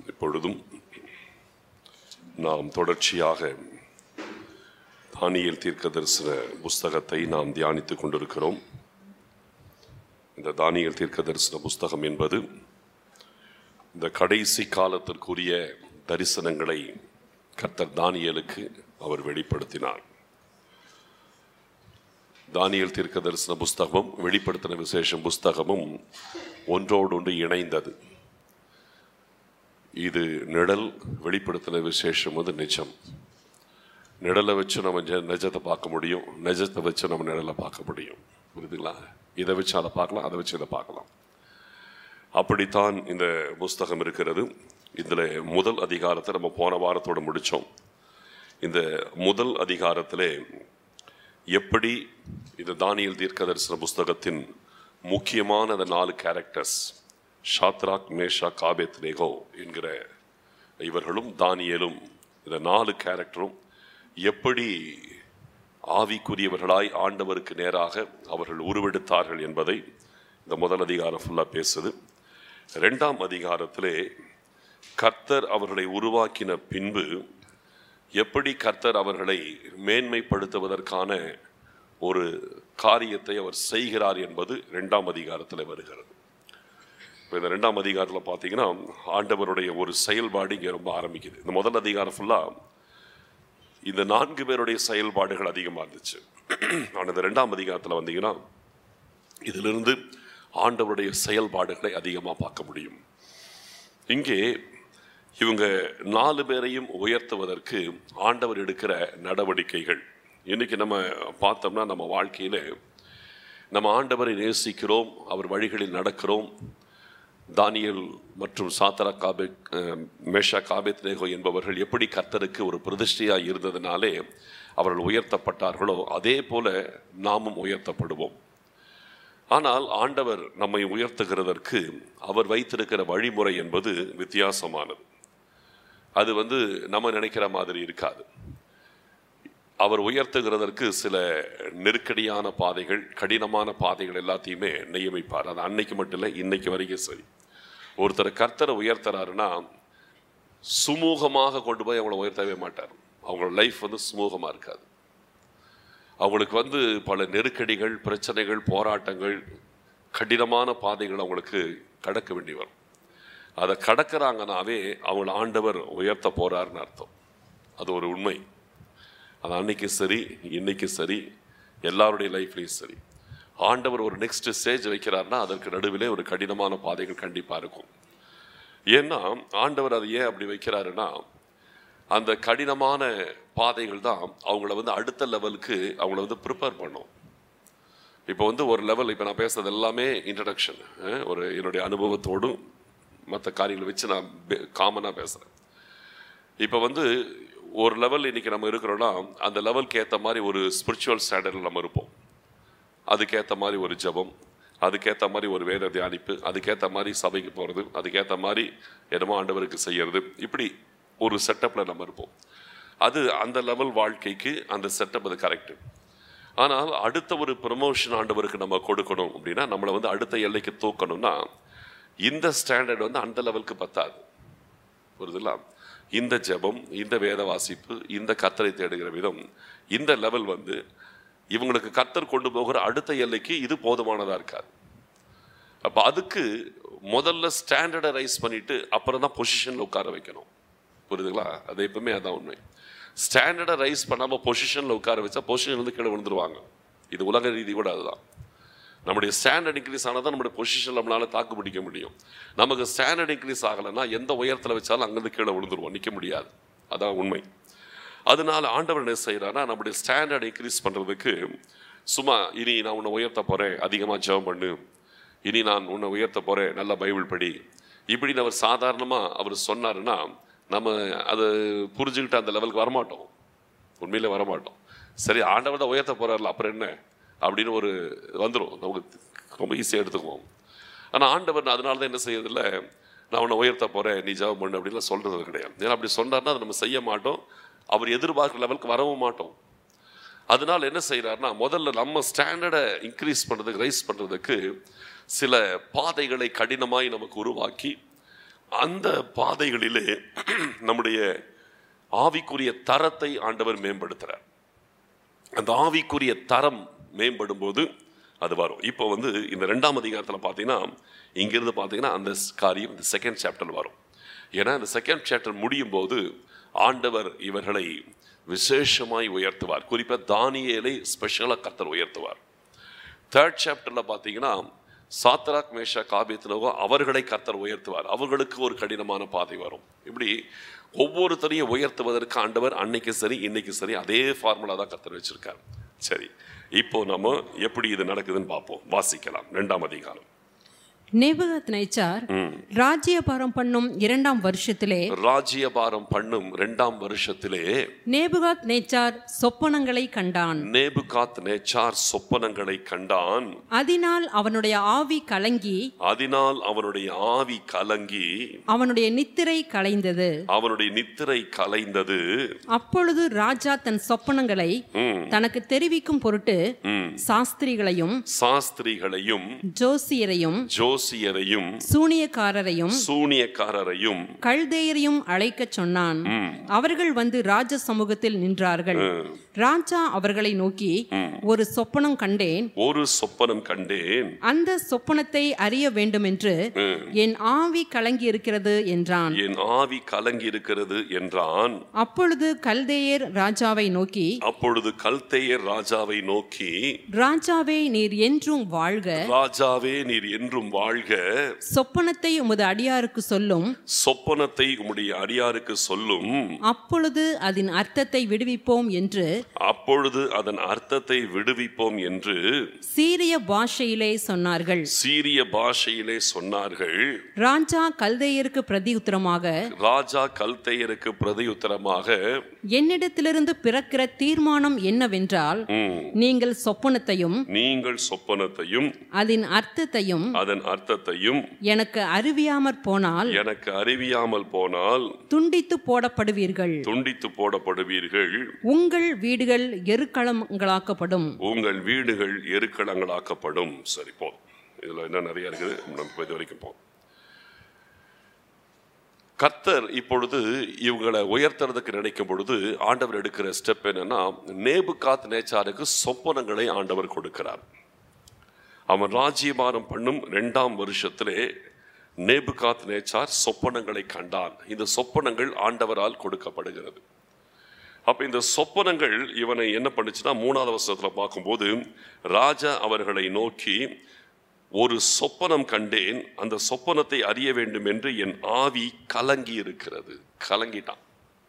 இப்பொழுதும் நாம் தொடர்ச்சியாக தானியல் தீர்க்க தரிசன புஸ்தகத்தை நாம் தியானித்துக் கொண்டிருக்கிறோம் இந்த தானியல் தீர்க்க தரிசன புஸ்தகம் என்பது இந்த கடைசி காலத்திற்குரிய தரிசனங்களை கர்த்தர் தானியலுக்கு அவர் வெளிப்படுத்தினார் தானியல் தீர்க்க தரிசன புஸ்தகமும் வெளிப்படுத்தின விசேஷம் புஸ்தகமும் ஒன்றோடொன்று இணைந்தது இது நிழல் வெளிப்படுத்தின விசேஷம் வந்து நிஜம் நிழலை வச்சு நம்ம நெ- நிஜத்தை பார்க்க முடியும் நிஜத்தை வச்சு நம்ம நிழலை பார்க்க முடியும் புரியுதுங்களா இதை வச்சு அதை பார்க்கலாம் அதை வச்சு இதை பார்க்கலாம் அப்படித்தான் இந்த புஸ்தகம் இருக்கிறது இதில் முதல் அதிகாரத்தை நம்ம போன வாரத்தோட முடித்தோம் இந்த முதல் அதிகாரத்திலே எப்படி இந்த தானியல் தீர்க்க தரிசன புஸ்தகத்தின் முக்கியமான அந்த நாலு கேரக்டர்ஸ் ஷாத்ராக் மேஷா காபேத் நேகோ என்கிற இவர்களும் தானியலும் இந்த நாலு கேரக்டரும் எப்படி ஆவிக்குரியவர்களாய் ஆண்டவருக்கு நேராக அவர்கள் உருவெடுத்தார்கள் என்பதை இந்த முதல் அதிகாரம் ஃபுல்லாக பேசுது ரெண்டாம் அதிகாரத்திலே கர்த்தர் அவர்களை உருவாக்கின பின்பு எப்படி கர்த்தர் அவர்களை மேன்மைப்படுத்துவதற்கான ஒரு காரியத்தை அவர் செய்கிறார் என்பது ரெண்டாம் அதிகாரத்தில் வருகிறது இப்போ இந்த ரெண்டாம் அதிகாரத்தில் பார்த்தீங்கன்னா ஆண்டவருடைய ஒரு செயல்பாடு இங்கே ரொம்ப ஆரம்பிக்குது இந்த முதல் அதிகாரம் ஃபுல்லாக இந்த நான்கு பேருடைய செயல்பாடுகள் அதிகமாக இருந்துச்சு ஆனால் இந்த ரெண்டாம் அதிகாரத்தில் வந்தீங்கன்னா இதிலிருந்து ஆண்டவருடைய செயல்பாடுகளை அதிகமாக பார்க்க முடியும் இங்கே இவங்க நாலு பேரையும் உயர்த்துவதற்கு ஆண்டவர் எடுக்கிற நடவடிக்கைகள் இன்னைக்கு நம்ம பார்த்தோம்னா நம்ம வாழ்க்கையில நம்ம ஆண்டவரை நேசிக்கிறோம் அவர் வழிகளில் நடக்கிறோம் தானியல் மற்றும் சாத்தரா காபே அஹ், மேஷா காபேத் நேகோ என்பவர்கள் எப்படி கர்த்தருக்கு ஒரு பிரதிஷ்டையாக இருந்ததுனாலே அவர்கள் உயர்த்தப்பட்டார்களோ அதே போல நாமும் உயர்த்தப்படுவோம் ஆனால் ஆண்டவர் நம்மை உயர்த்துகிறதற்கு அவர் வைத்திருக்கிற வழிமுறை என்பது வித்தியாசமானது அது வந்து நம்ம நினைக்கிற மாதிரி இருக்காது அவர் உயர்த்துகிறதற்கு சில நெருக்கடியான பாதைகள் கடினமான பாதைகள் எல்லாத்தையுமே நியமிப்பார் அது அன்னைக்கு மட்டும் இல்லை இன்னைக்கு வரைக்கும் சரி ஒருத்தர் கர்த்தரை உயர்த்துறாருன்னா சுமூகமாக கொண்டு போய் அவங்கள உயர்த்தவே மாட்டார் அவங்களோட லைஃப் வந்து சுமூகமாக இருக்காது அவங்களுக்கு வந்து பல நெருக்கடிகள் பிரச்சனைகள் போராட்டங்கள் கடினமான பாதைகள் அவங்களுக்கு கடக்க வேண்டி வரும் அதை கடக்கிறாங்கனாவே அவங்கள ஆண்டவர் உயர்த்த போறாருன்னு அர்த்தம் அது ஒரு உண்மை அது அன்னைக்கு சரி இன்னைக்கு சரி எல்லாருடைய லைஃப்லையும் சரி ஆண்டவர் ஒரு நெக்ஸ்ட் ஸ்டேஜ் வைக்கிறாருன்னா அதற்கு நடுவிலே ஒரு கடினமான பாதைகள் கண்டிப்பாக இருக்கும் ஏன்னா ஆண்டவர் அது ஏன் அப்படி வைக்கிறாருன்னா அந்த கடினமான பாதைகள் தான் அவங்கள வந்து அடுத்த லெவலுக்கு அவங்கள வந்து ப்ரிப்பேர் பண்ணும் இப்போ வந்து ஒரு லெவல் இப்போ நான் பேசுறது எல்லாமே இன்ட்ரடக்ஷன் ஒரு என்னுடைய அனுபவத்தோடும் மற்ற காரியங்களை வச்சு நான் காமனாக பேசுகிறேன் இப்போ வந்து ஒரு லெவல் இன்னைக்கு நம்ம இருக்கிறோன்னா அந்த லெவலுக்கு ஏற்ற மாதிரி ஒரு ஸ்பிரிச்சுவல் ஸ்டாண்டர்டில் நம்ம இருப்போம் அதுக்கேற்ற மாதிரி ஒரு ஜெபம் அதுக்கேற்ற மாதிரி ஒரு வேத தியானிப்பு அதுக்கேற்ற மாதிரி சபைக்கு போகிறது அதுக்கேற்ற மாதிரி என்னமோ ஆண்டவருக்கு செய்யறது இப்படி ஒரு செட்டப்பில் நம்ம இருப்போம் அது அந்த லெவல் வாழ்க்கைக்கு அந்த செட்டப் அது கரெக்டு ஆனால் அடுத்த ஒரு ப்ரமோஷன் ஆண்டவருக்கு நம்ம கொடுக்கணும் அப்படின்னா நம்மளை வந்து அடுத்த எல்லைக்கு தூக்கணும்னா இந்த ஸ்டாண்டர்ட் வந்து அந்த லெவலுக்கு பத்தாது புரியுதுங்களா இந்த ஜெபம் இந்த வேத வாசிப்பு இந்த கத்தரை தேடுகிற விதம் இந்த லெவல் வந்து இவங்களுக்கு கத்தர் கொண்டு போகிற அடுத்த எல்லைக்கு இது போதுமானதா இருக்காது அப்ப அதுக்கு முதல்ல ஸ்டாண்டர்டை ரைஸ் பண்ணிட்டு அப்புறம் தான் பொசிஷன்ல உட்கார வைக்கணும் புரியுதுங்களா அது எப்பவுமே அதான் உண்மை ஸ்டாண்டர்டை ரைஸ் பண்ணாம பொசிஷன்ல உட்கார வச்சா பொசிஷன் வந்து கீழே விழுந்துருவாங்க இது உலக ரீதி கூட அதுதான் நம்முடைய ஸ்டாண்டர்ட் இன்க்ரீஸ் ஆனால் தான் நம்முடைய பொசிஷன் நம்மளால தாக்கு பிடிக்க முடியும் நமக்கு ஸ்டாண்டர்ட் இன்க்ரீஸ் ஆகலைன்னா எந்த உயரத்தில் வச்சாலும் அங்கேருந்து கீழே விழுந்துருவோம் நிற்க முடியாது அதான் உண்மை அதனால ஆண்டவர் என்ன செய்கிறாருன்னா நம்முடைய ஸ்டாண்டர்ட் இன்க்ரீஸ் பண்ணுறதுக்கு சும்மா இனி நான் உன்னை உயர்த்த போகிறேன் அதிகமாக ஜெபம் பண்ணு இனி நான் உன்னை உயர்த்த போகிறேன் நல்ல பைபிள் படி இப்படின்னு அவர் சாதாரணமாக அவர் சொன்னாருன்னா நம்ம அதை புரிஞ்சுக்கிட்டு அந்த லெவலுக்கு வரமாட்டோம் உண்மையிலே வரமாட்டோம் சரி ஆண்டவர் தான் உயர்த்த போறாருல அப்புறம் என்ன அப்படின்னு ஒரு வந்துடும் நமக்கு ரொம்ப ஈஸியாக எடுத்துக்குவோம் ஆனால் ஆண்டவர் நான் அதனால தான் என்ன செய்யறதில்ல நான் உன்னை உயர்த்த போறேன் நீ ஜெபம் பண்ணு அப்படின்லாம் சொல்றது கிடையாது ஏன்னா அப்படி சொன்னார்னா அதை நம்ம செய்ய மாட்டோம் அவர் எதிர்பார்க்குற லெவலுக்கு வரவும் மாட்டோம் அதனால என்ன செய்யறாருன்னா முதல்ல நம்ம ஸ்டாண்டர்டை இன்க்ரீஸ் பண்ணுறதுக்கு ரைஸ் பண்ணுறதுக்கு சில பாதைகளை கடினமாய் நமக்கு உருவாக்கி அந்த பாதைகளிலே நம்முடைய ஆவிக்குரிய தரத்தை ஆண்டவர் மேம்படுத்துறார் அந்த ஆவிக்குரிய தரம் மேம்படும் போது அது வரும் இப்போ வந்து இந்த ரெண்டாம் அதிகாரத்தில் பார்த்தீங்கன்னா இங்கிருந்து பார்த்தீங்கன்னா அந்த காரியம் இந்த செகண்ட் சாப்டர் வரும் ஏன்னா இந்த செகண்ட் சாப்டர் முடியும் போது ஆண்டவர் இவர்களை விசேஷமாய் உயர்த்துவார் குறிப்பாக தானியேலை ஸ்பெஷலாக கர்த்தர் உயர்த்துவார் தேர்ட் சாப்டர்ல பார்த்தீங்கன்னா சாத்ராக் மேஷா காபியத்தினவோ அவர்களை கர்த்தர் உயர்த்துவார் அவர்களுக்கு ஒரு கடினமான பாதை வரும் இப்படி ஒவ்வொருத்தரையும் உயர்த்துவதற்கு ஆண்டவர் அன்னைக்கு சரி இன்னைக்கு சரி அதே ஃபார்முலா தான் கர்த்தர் வச்சிருக்கார் சரி இப்போ நம்ம எப்படி இது நடக்குதுன்னு பார்ப்போம் வாசிக்கலாம் ரெண்டாம் அதிகாரம் நேபுகாத் நேச்சார் ராஜ்யபாரம் பண்ணும் இரண்டாம் வருஷத்திலே ராஜ்யபாரம் பண்ணும் ரெண்டாம் வருஷத்திலே நேபுகாத் நேச்சார் சொப்பனங்களை கண்டான் நேபுகாத் நேச்சார் சொப்பனங்களை கண்டான் அதனால் அவனுடைய ஆவி கலங்கி அதனால் அவனுடைய ஆவி கலங்கி அவனுடைய நித்திரை கலைந்தது அவனுடைய நித்திரை கலைந்தது அப்பொழுது ராஜா தன் சொப்பனங்களை ம், தனக்கு தெரிவிக்கும் பொருட்டு ம். சாஸ்திரிகளையும் சாஸ்திரிகளையும் ஜோசியரையும் ஜோசியரையும் சூனியக்காரரையும் சூனியக்காரரையும் கல்தேயரையும் அழைக்கச் சொன்னான் அவர்கள் வந்து ராஜ சமூகத்தில் நின்றார்கள் ராஜா அவர்களை நோக்கி ஒரு சொப்பனம் கண்டேன் ஒரு சொப்பனம் கண்டேன் அந்த சொப்பனத்தை அறிய வேண்டுமென்று என் ஆவி கலங்கி இருக்கிறது என்றான் என் ஆவி கலங்கி இருக்கிறது என்றான் அப்பொழுது கல்தேயர் ராஜாவை நோக்கி அப்பொழுது கல்தேயர் ராஜாவை நோக்கி ராஜாவே நீர் என்றும் வாழ்க ராஜாவே நீர் என்றும் வாழ்க சொப்பனத்தை உமது அடியாருக்கு சொல்லும் சொப்பனத்தை உம்முடைய அடியாருக்கு சொல்லும் அப்பொழுது அதன் அர்த்தத்தை விடுவிப்போம் என்று அப்பொழுது அதன் அர்த்தத்தை விடுவிப்போம் என்று சீரிய பாஷையிலே சொன்னார்கள் சீரிய பாஷையிலே சொன்னார்கள் ராஜா கல்தேயருக்கு பிரதியுத்தரமாக ராஜா கல்தேயருக்கு பிரதியுத்தரமாக என்னிடத்திலிருந்து பிறக்கிற தீர்மானம் என்னவென்றால் ம், நீங்கள் சொப்பனத்தையும் நீங்கள் சொப்பனத்தையும் அதன் அர்த்தத்தையும் அதன் அர்த்தத்தையும் எனக்கு அறிவியாமற் போனால் எனக்கு அறிவியாமல் போனால் துண்டித்து போடப்படுவீர்கள் துண்டித்து போடப்படுவீர்கள் உங்கள் வீடுகள் எருக்களங்களாக்கப்படும் உங்கள் வீடுகள் எருக்களங்களாக்கப்படும் சரி போ இதுல என்ன நிறைய இருக்குது நம்ம இப்ப இது வரைக்கும் போ கர்த்தர் இப்பொழுது இவங்களை உயர்த்துறதுக்கு நினைக்கும் பொழுது ஆண்டவர் எடுக்கிற ஸ்டெப் என்னன்னா நேபுகாத் நேச்சாருக்கு சொப்பனங்களை ஆண்டவர் கொடுக்கிறார் அவன் ராஜ்யபாரம் பண்ணும் ரெண்டாம் வருஷத்திலே நேபுகாத் நேச்சார் சொப்பனங்களை கண்டான் இந்த சொப்பனங்கள் ஆண்டவரால் கொடுக்கப்படுகிறது அப்ப இந்த சொப்பனங்கள் இவனை என்ன பண்ணுச்சுன்னா மூணாவது வருஷத்துல பார்க்கும்போது ராஜா அவர்களை நோக்கி ஒரு சொப்பனம் கண்டேன் அந்த சொப்பனத்தை அறிய வேண்டும் என்று என் ஆவி கலங்கி இருக்கிறது கலங்கிட்டான்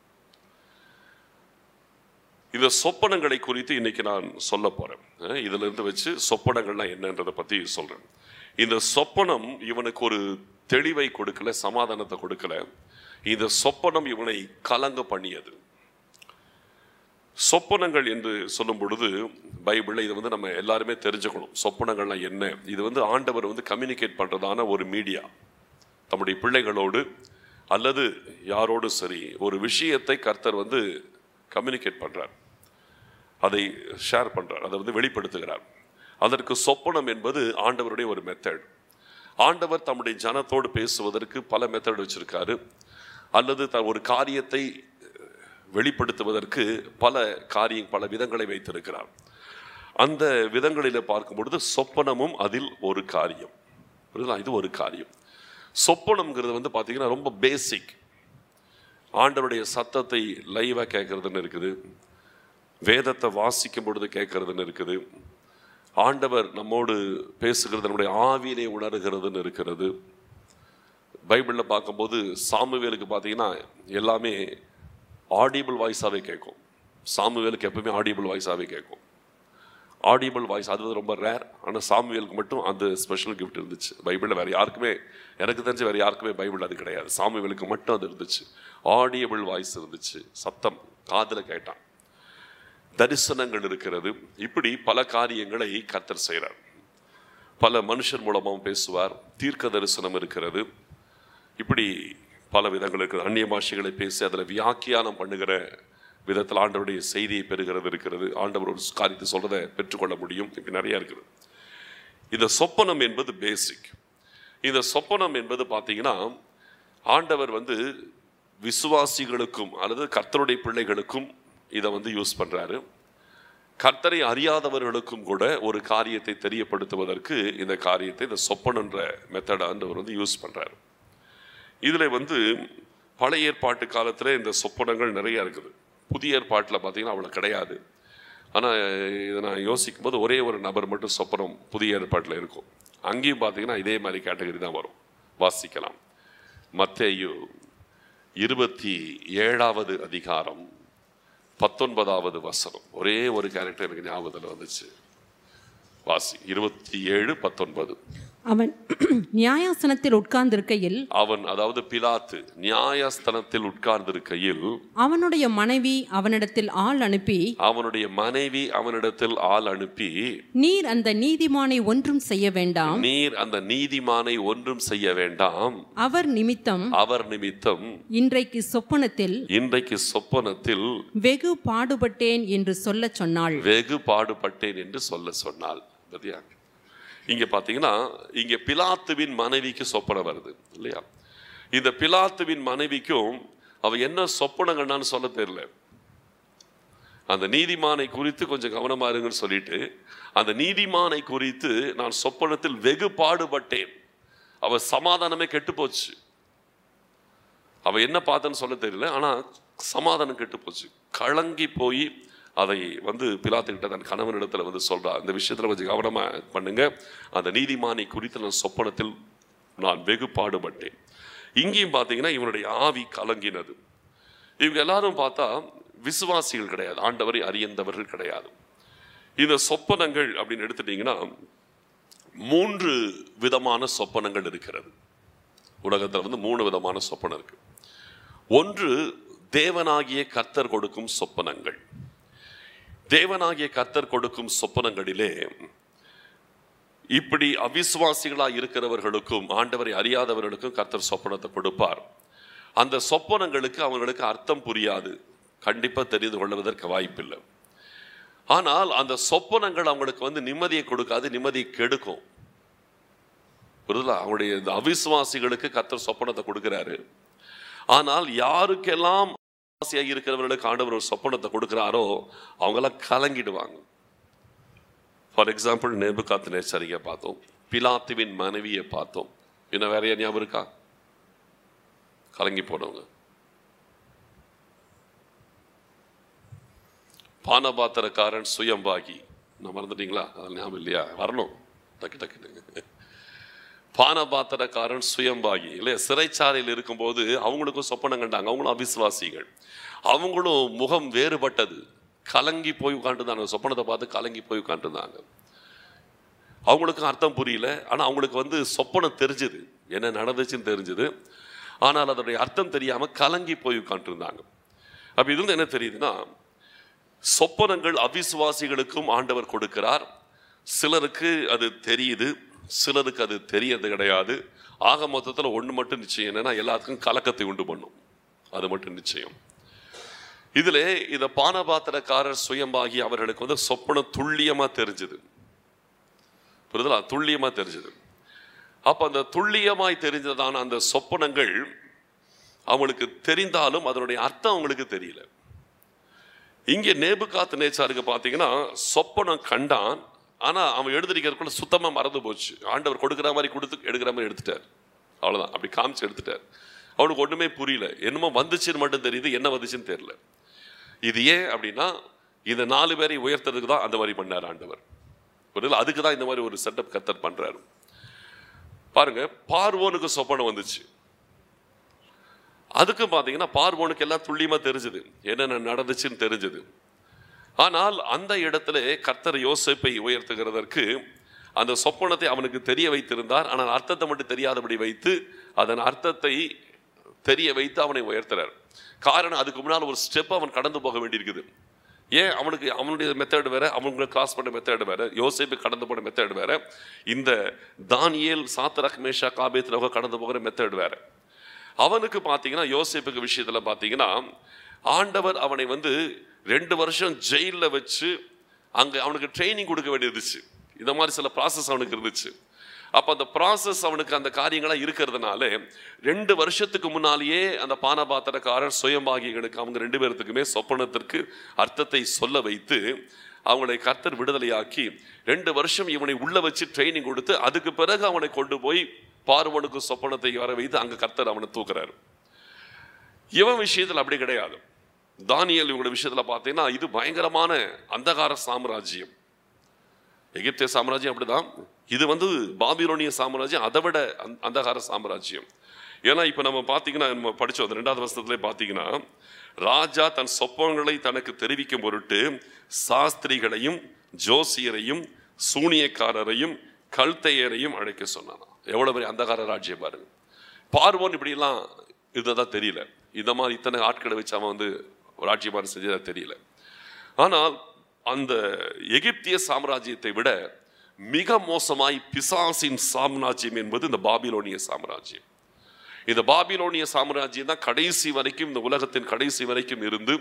இந்த சொப்பனங்களை குறித்து இன்னைக்கு நான் சொல்ல போறேன் அஹ் இதுல இருந்து வச்சு சொப்பனங்கள்னா என்னன்றதை பத்தி சொல்றேன் இந்த சொப்பனம் இவனுக்கு ஒரு தெளிவை கொடுக்கல சமாதானத்தை கொடுக்கல இந்த சொப்பனம் இவனை கலங்க பண்ணியது சொப்பனங்கள் என்று சொல்லும் பொழுது பைபிளில் இது வந்து நம்ம எல்லாருமே தெரிஞ்சுக்கணும் சொப்பனங்கள்னா என்ன இது வந்து ஆண்டவர் வந்து கம்யூனிகேட் பண்றதான ஒரு மீடியா தம்முடைய பிள்ளைகளோடு அல்லது யாரோடு சரி ஒரு விஷயத்தை கர்த்தர் வந்து கம்யூனிகேட் பண்றார் அதை ஷேர் பண்றார் அதை வந்து வெளிப்படுத்துகிறார் அதற்கு சொப்பனம் என்பது ஆண்டவருடைய ஒரு மெத்தட் ஆண்டவர் தம்முடைய ஜனத்தோடு பேசுவதற்கு பல மெத்தட் வச்சிருக்காரு அல்லது த ஒரு காரியத்தை வெளிப்படுத்துவதற்கு பல காரியம் பல விதங்களை வைத்திருக்கிறார் அந்த விதங்களில் பார்க்கும் பொழுது சொப்பனமும் அதில் ஒரு காரியம் புரியுதா? இது ஒரு காரியம் சொப்பனம்ங்கிறது வந்து பார்த்தீங்கன்னா ரொம்ப பேசிக் ஆண்டவருடைய சத்தத்தை லைவாக கேட்கறதுன்னு இருக்குது வேதத்தை வாசிக்கும் பொழுது கேட்கறதுன்னு இருக்குது ஆண்டவர் நம்மோடு பேசுகிறது நம்முடைய ஆவியிலே உணர்கிறதுன்னு இருக்கிறது பைபிளில் பார்க்கும்போது சாமுவேலுக்கு பார்த்தீங்கன்னா எல்லாமே ஆடிபிள் வாய்ஸாகவே கேட்கும் சாமுவேலுக்கு எப்பவுமே ஆடிபிள் வாய்ஸாகவே கேட்கும் ஆடிபிள் வாய்ஸ் அது வந்து ரொம்ப ரேர் ஆனால் சாமுவேலுக்கு மட்டும் அந்த ஸ்பெஷல் கிஃப்ட் இருந்துச்சு பைபிளில் வேறு யாருக்குமே எனக்கு தெரிஞ்ச வேறு யாருக்குமே பைபிள் அது கிடையாது சாமுவேலுக்கு மட்டும் அது இருந்துச்சு ஆடியபிள் வாய்ஸ் இருந்துச்சு சத்தம் காதில் கேட்டான் தரிசனங்கள் இருக்கிறது இப்படி பல காரியங்களை கர்த்தர் செய்கிறார் பல மனுஷர் மூலமாகவும் பேசுவார் தீர்க்க தரிசனம் இருக்கிறது இப்படி பல விதங்கள் இருக்குது அந்நிய பாஷைகளை பேசி அதில் வியாக்கியானம் பண்ணுகிற விதத்தில் ஆண்டவருடைய செய்தியை பெறுகிறது இருக்கிறது ஆண்டவர் ஒரு காரியத்தை சொல்றதை பெற்றுக்கொள்ள முடியும் இப்படி நிறைய இருக்குது இந்த சொப்பனம் என்பது பேசிக் இந்த சொப்பனம் என்பது பார்த்தீங்கன்னா ஆண்டவர் வந்து விசுவாசிகளுக்கும் அல்லது கர்த்தருடைய பிள்ளைகளுக்கும் இதை வந்து யூஸ் பண்றாரு கர்த்தரை அறியாதவர்களுக்கும் கூட ஒரு காரியத்தை தெரியப்படுத்துவதற்கு இந்த காரியத்தை இந்த சொப்பனன்ற மெத்தட் ஆண்டவர் வந்து யூஸ் பண்றாரு இதுல வந்து பழைய ஏற்பாட்டு காலத்துல இந்த சொப்பனங்கள் நிறைய இருக்குது புதிய ஏற்பாட்டில் பார்த்தீங்கன்னா அவ்வளோ கிடையாது ஆனால் இதை நான் யோசிக்கும் போது ஒரே ஒரு நபர் மட்டும் சொப்பனம் புதிய ஏற்பாட்டில் இருக்கும் அங்கேயும் பார்த்தீங்கன்னா இதே மாதிரி கேட்டகரி தான் வரும் வாசிக்கலாம் மத்தேயு இருபத்தி ஏழாவது அதிகாரம் பத்தொன்பதாவது வசனம் ஒரே ஒரு கேரக்டர் எனக்கு ஞாபகத்தில் வந்துச்சு வாசி இருபத்தி ஏழு பத்தொன்பது அவன் நியாயாசனத்தில் உட்கார்ந்திருக்கையில் அவன் அதாவது பிலாத்து நியாயஸ்தனத்தில் உட்கார்ந்திருக்கையில் அவனுடைய மனைவி அவனிடத்தில் ஆள் அனுப்பி அவனுடைய மனைவி அவனிடத்தில் ஆள் அனுப்பி நீர் அந்த நீதிமானை ஒன்றும் செய்ய வேண்டாம் நீர் அந்த நீதிமானை ஒன்றும் செய்ய வேண்டாம் அவர் நிமித்தம் அவர் நிமித்தம் இன்றைக்கு சொப்பனத்தில் இன்றைக்கு சொப்பனத்தில் வெகு பாடுபட்டேன் என்று சொல்லச் சொன்னாள் வெகு பாடுபட்டேன் என்று சொல்ல சொன்னாள் பத்தியா இங்க பாத்தீங்கன்னா இங்க பிலாத்துவின் மனைவிக்கு சொப்பனம் வருது இல்லையா இந்த பிலாத்துவின் மனைவிக்கும் அவ என்ன சொப்பனம் கண்டான்னு சொல்ல தெரியல அந்த நீதிமானை குறித்து கொஞ்சம் கவனமா இருங்கன்னு சொல்லிட்டு அந்த நீதிமானை குறித்து நான் சொப்பனத்தில் வெகு பாடுபட்டேன் அவ சமாதானமே கெட்டு போச்சு அவ என்ன பார்த்தன்னு சொல்ல தெரியல ஆனா சமாதானம் கெட்டு போச்சு கலங்கி போய் அதை வந்து பிலாத்துக்கிட்ட தன் கணவனிடத்துல வந்து சொல்றா இந்த விஷயத்துல கொஞ்சம் கவனமா பண்ணுங்க அந்த நீதிமானை குறித்து நான் சொப்பனத்தில் நான் வெகு பாடுபட்டேன் இங்கேயும் பார்த்தீங்கன்னா இவனுடைய ஆவி கலங்கினது இவங்க எல்லாரும் பார்த்தா விசுவாசிகள் கிடையாது ஆண்டவரை அறியந்தவர்கள் கிடையாது இந்த சொப்பனங்கள் அப்படின்னு எடுத்துட்டீங்கன்னா மூன்று விதமான சொப்பனங்கள் இருக்கிறது உலகத்தில் வந்து மூணு விதமான சொப்பனம் இருக்கு ஒன்று தேவனாகிய கர்த்தர் கொடுக்கும் சொப்பனங்கள் தேவனாகிய கர்த்தர் கொடுக்கும் சொப்பனங்களிலே இப்படி அவிசுவாசிகளாய் இருக்கிறவர்களுக்கும் ஆண்டவரை அறியாதவர்களுக்கும் கர்த்தர் சொப்பனத்தை கொடுப்பார் அந்த சொப்பனங்களுக்கு அவங்களுக்கு அர்த்தம் புரியாது கண்டிப்பா தெரிந்து கொள்வதற்கு வாய்ப்பில்லை ஆனால் அந்த சொப்பனங்கள் அவங்களுக்கு வந்து நிம்மதியை கொடுக்காது நிம்மதியை கெடுக்கும் புரியுதா அவங்களுடைய இந்த அவிசுவாசிகளுக்கு கர்த்தர் சொப்பனத்தை கொடுக்கிறாரு ஆனால் யாருக்கெல்லாம் ஆசையாக இருக்கிறவர்களுக்கு ஆண்டவர் ஒரு சொப்பனத்தை கொடுக்கிறாரோ அவங்கெல்லாம் கலங்கிடுவாங்க ஃபார் எக்ஸாம்பிள் நேபுகாத்து நேச்சரிகை பார்த்தோம் பிலாத்துவின் மனைவியை பார்த்தோம் இன்னும் வேற ஏன் ஞாபகம் இருக்கா கலங்கி போனவங்க பானபாத்திரக்காரன் சுயம்பாகி நான் மறந்துட்டீங்களா அதில் ஞாபகம் இல்லையா வரணும் டக்கு டக்குன்னு பானபாத்திரக்காரன் சுயம்பாகி இல்லையா சிறைச்சாலையில் இருக்கும்போது அவங்களுக்கும் சொப்பனம் கண்டாங்க அவங்களும் அவிசுவாசிகள் அவங்களும் முகம் வேறுபட்டது கலங்கி போய் உட்காந்துருந்தாங்க சொப்பனத்தை பார்த்து கலங்கி போய் உட்காந்துருந்தாங்க அவங்களுக்கும் அர்த்தம் புரியல ஆனால் அவங்களுக்கு வந்து சொப்பனம் தெரிஞ்சுது என்ன நடந்துச்சுன்னு தெரிஞ்சுது ஆனால் அதோடைய அர்த்தம் தெரியாமல் கலங்கி போய் உட்காந்துருந்தாங்க அப்போ இதுல என்ன தெரியுதுன்னா சொப்பனங்கள் அவிசுவாசிகளுக்கும் ஆண்டவர் கொடுக்கிறார் சிலருக்கு அது தெரியுது சிலருக்கு அது தெரியறது கிடையாது ஆக மொத்தத்தில் ஒன்று மட்டும் நிச்சயம் என்னன்னா எல்லாத்துக்கும் கலக்கத்தை உண்டு பண்ணும் அது மட்டும் நிச்சயம் இதில் இந்த பானபாத்திரக்காரர் சுயம்பாகி அவர்களுக்கு வந்து சொப்பனம் துல்லியமா தெரிஞ்சுது புரியுதா துல்லியமா தெரிஞ்சது அப்ப அந்த துல்லியமாய் தெரிஞ்சதான அந்த சொப்பனங்கள் அவங்களுக்கு தெரிந்தாலும் அதனுடைய அர்த்தம் அவங்களுக்கு தெரியல இங்கே நேபுகாத்து நேச்சாருக்கு பார்த்தீங்கன்னா சொப்பனம் கண்டான் ஆனா அவன் எழுதிருக்கிறதுக்குள்ள சுத்தமா மறந்து போச்சு ஆண்டவர் கொடுக்குற மாதிரி கொடுத்து எடுக்கிற மாதிரி எடுத்துட்டார் அவ்வளவுதான் அப்படி காமிச்சு எடுத்துட்டார் அவனுக்கு ஒண்ணுமே புரியல என்னமோ வந்துச்சுன்னு மட்டும் தெரியுது என்ன வந்துச்சுன்னு தெரியல இது ஏன் அப்படின்னா இந்த நாலு பேரை உயர்த்ததுக்கு தான் அந்த மாதிரி பண்ணார் ஆண்டவர் புரியல அதுக்கு தான் இந்த மாதிரி ஒரு செட்டப் கத்தர் பண்றாரு பாருங்க பார்வோனுக்கு சொப்பனம் வந்துச்சு அதுக்கும் பார்த்தீங்கன்னா பார்வோனுக்கு எல்லாம் துல்லியமா தெரிஞ்சுது என்னென்ன நடந்துச்சுன்னு தெரிஞ்சுது ஆனால் அந்த இடத்துல கர்த்தர் யோசிப்பை உயர்த்துகிறதற்கு அந்த சொப்பனத்தை அவனுக்கு தெரிய வைத்திருந்தார் ஆனால் அர்த்தத்தை மட்டும் தெரியாதபடி வைத்து அதன் அர்த்தத்தை தெரிய வைத்து அவனை உயர்த்துறார் காரணம் அதுக்கு முன்னால் ஒரு ஸ்டெப் அவன் கடந்து போக வேண்டியிருக்குது ஏன் அவனுக்கு அவனுடைய மெத்தட் வேற அவங்களை கிராஸ் பண்ண மெத்தட் வேற யோசிப்பு கடந்து போன மெத்தட் வேற இந்த தானியேல் சாத்தரக் மேஷா காபேத் நோக கடந்து போகிற மெத்தட் வேற அவனுக்கு பார்த்தீங்கன்னா யோசிப்புக்கு விஷயத்துல பார்த்தீங்கன்னா ஆண்டவர் அவனை வந்து ரெண்டு வருஷம் ஜெயிலில் வச்சு அங்கே அவனுக்கு ட்ரைனிங் கொடுக்க வேண்டியிருந்துச்சு இந்த மாதிரி சில ப்ராசஸ் அவனுக்கு இருந்துச்சு அப்போ அந்த ப்ராசஸ் அவனுக்கு அந்த காரியங்களாக இருக்கிறதுனால ரெண்டு வருஷத்துக்கு முன்னாலேயே அந்த பானபாத்திரக்காரர் சுயம்பாகிகளுக்கு அவங்க ரெண்டு பேர்த்துக்குமே சொப்பனத்திற்கு அர்த்தத்தை சொல்ல வைத்து அவங்களை கர்த்தர் விடுதலையாக்கி ரெண்டு வருஷம் இவனை உள்ள வச்சு ட்ரைனிங் கொடுத்து அதுக்கு பிறகு அவனை கொண்டு போய் பார்வனுக்கு சொப்பனத்தை வர வைத்து அங்க கர்த்தர் அவனை தூக்குறாரு இவன் விஷயத்தில் அப்படி கிடையாது தானியல் இவங்களோட விஷயத்துல பார்த்தீங்கன்னா இது பயங்கரமான அந்தகார சாம்ராஜ்யம் எகிப்திய சாம்ராஜ்யம் அப்படிதான் இது வந்து பாபிலோனிய சாம்ராஜ்யம் அதை விட அந்த- அந்தகார சாம்ராஜ்யம் ஏன்னா இப்போ நம்ம பார்த்தீங்கன்னா நம்ம படிச்சோம் அந்த ரெண்டாவது வருஷத்துல பார்த்தீங்கன்னா ராஜா தன் சொப்பனங்களை தனக்கு தெரிவிக்கும் பொருட்டு சாஸ்திரிகளையும் ஜோசியரையும் சூனியக்காரரையும் கல்தையரையும் அழைக்க சொன்னான் எவ்வளவு பெரிய அந்தகார ராஜ்யம் பாருங்க பார்வோன் இப்படிலாம் இருந்ததா தெரியல இந்த மாதிரி இத்தனை ஆட்களை வச்சு அவன் வந்து ராஜ்யபாரம் செஞ்சதா தெரியல ஆனால் அந்த எகிப்திய சாம்ராஜ்யத்தை விட மிக மோசமாய் பிசாசின் சாம்ராஜ்யம் என்பது இந்த பாபிலோனிய சாம்ராஜ்யம் இந்த பாபிலோனிய சாம்ராஜ்யம் தான் கடைசி வரைக்கும் இந்த உலகத்தின் கடைசி வரைக்கும் இருந்து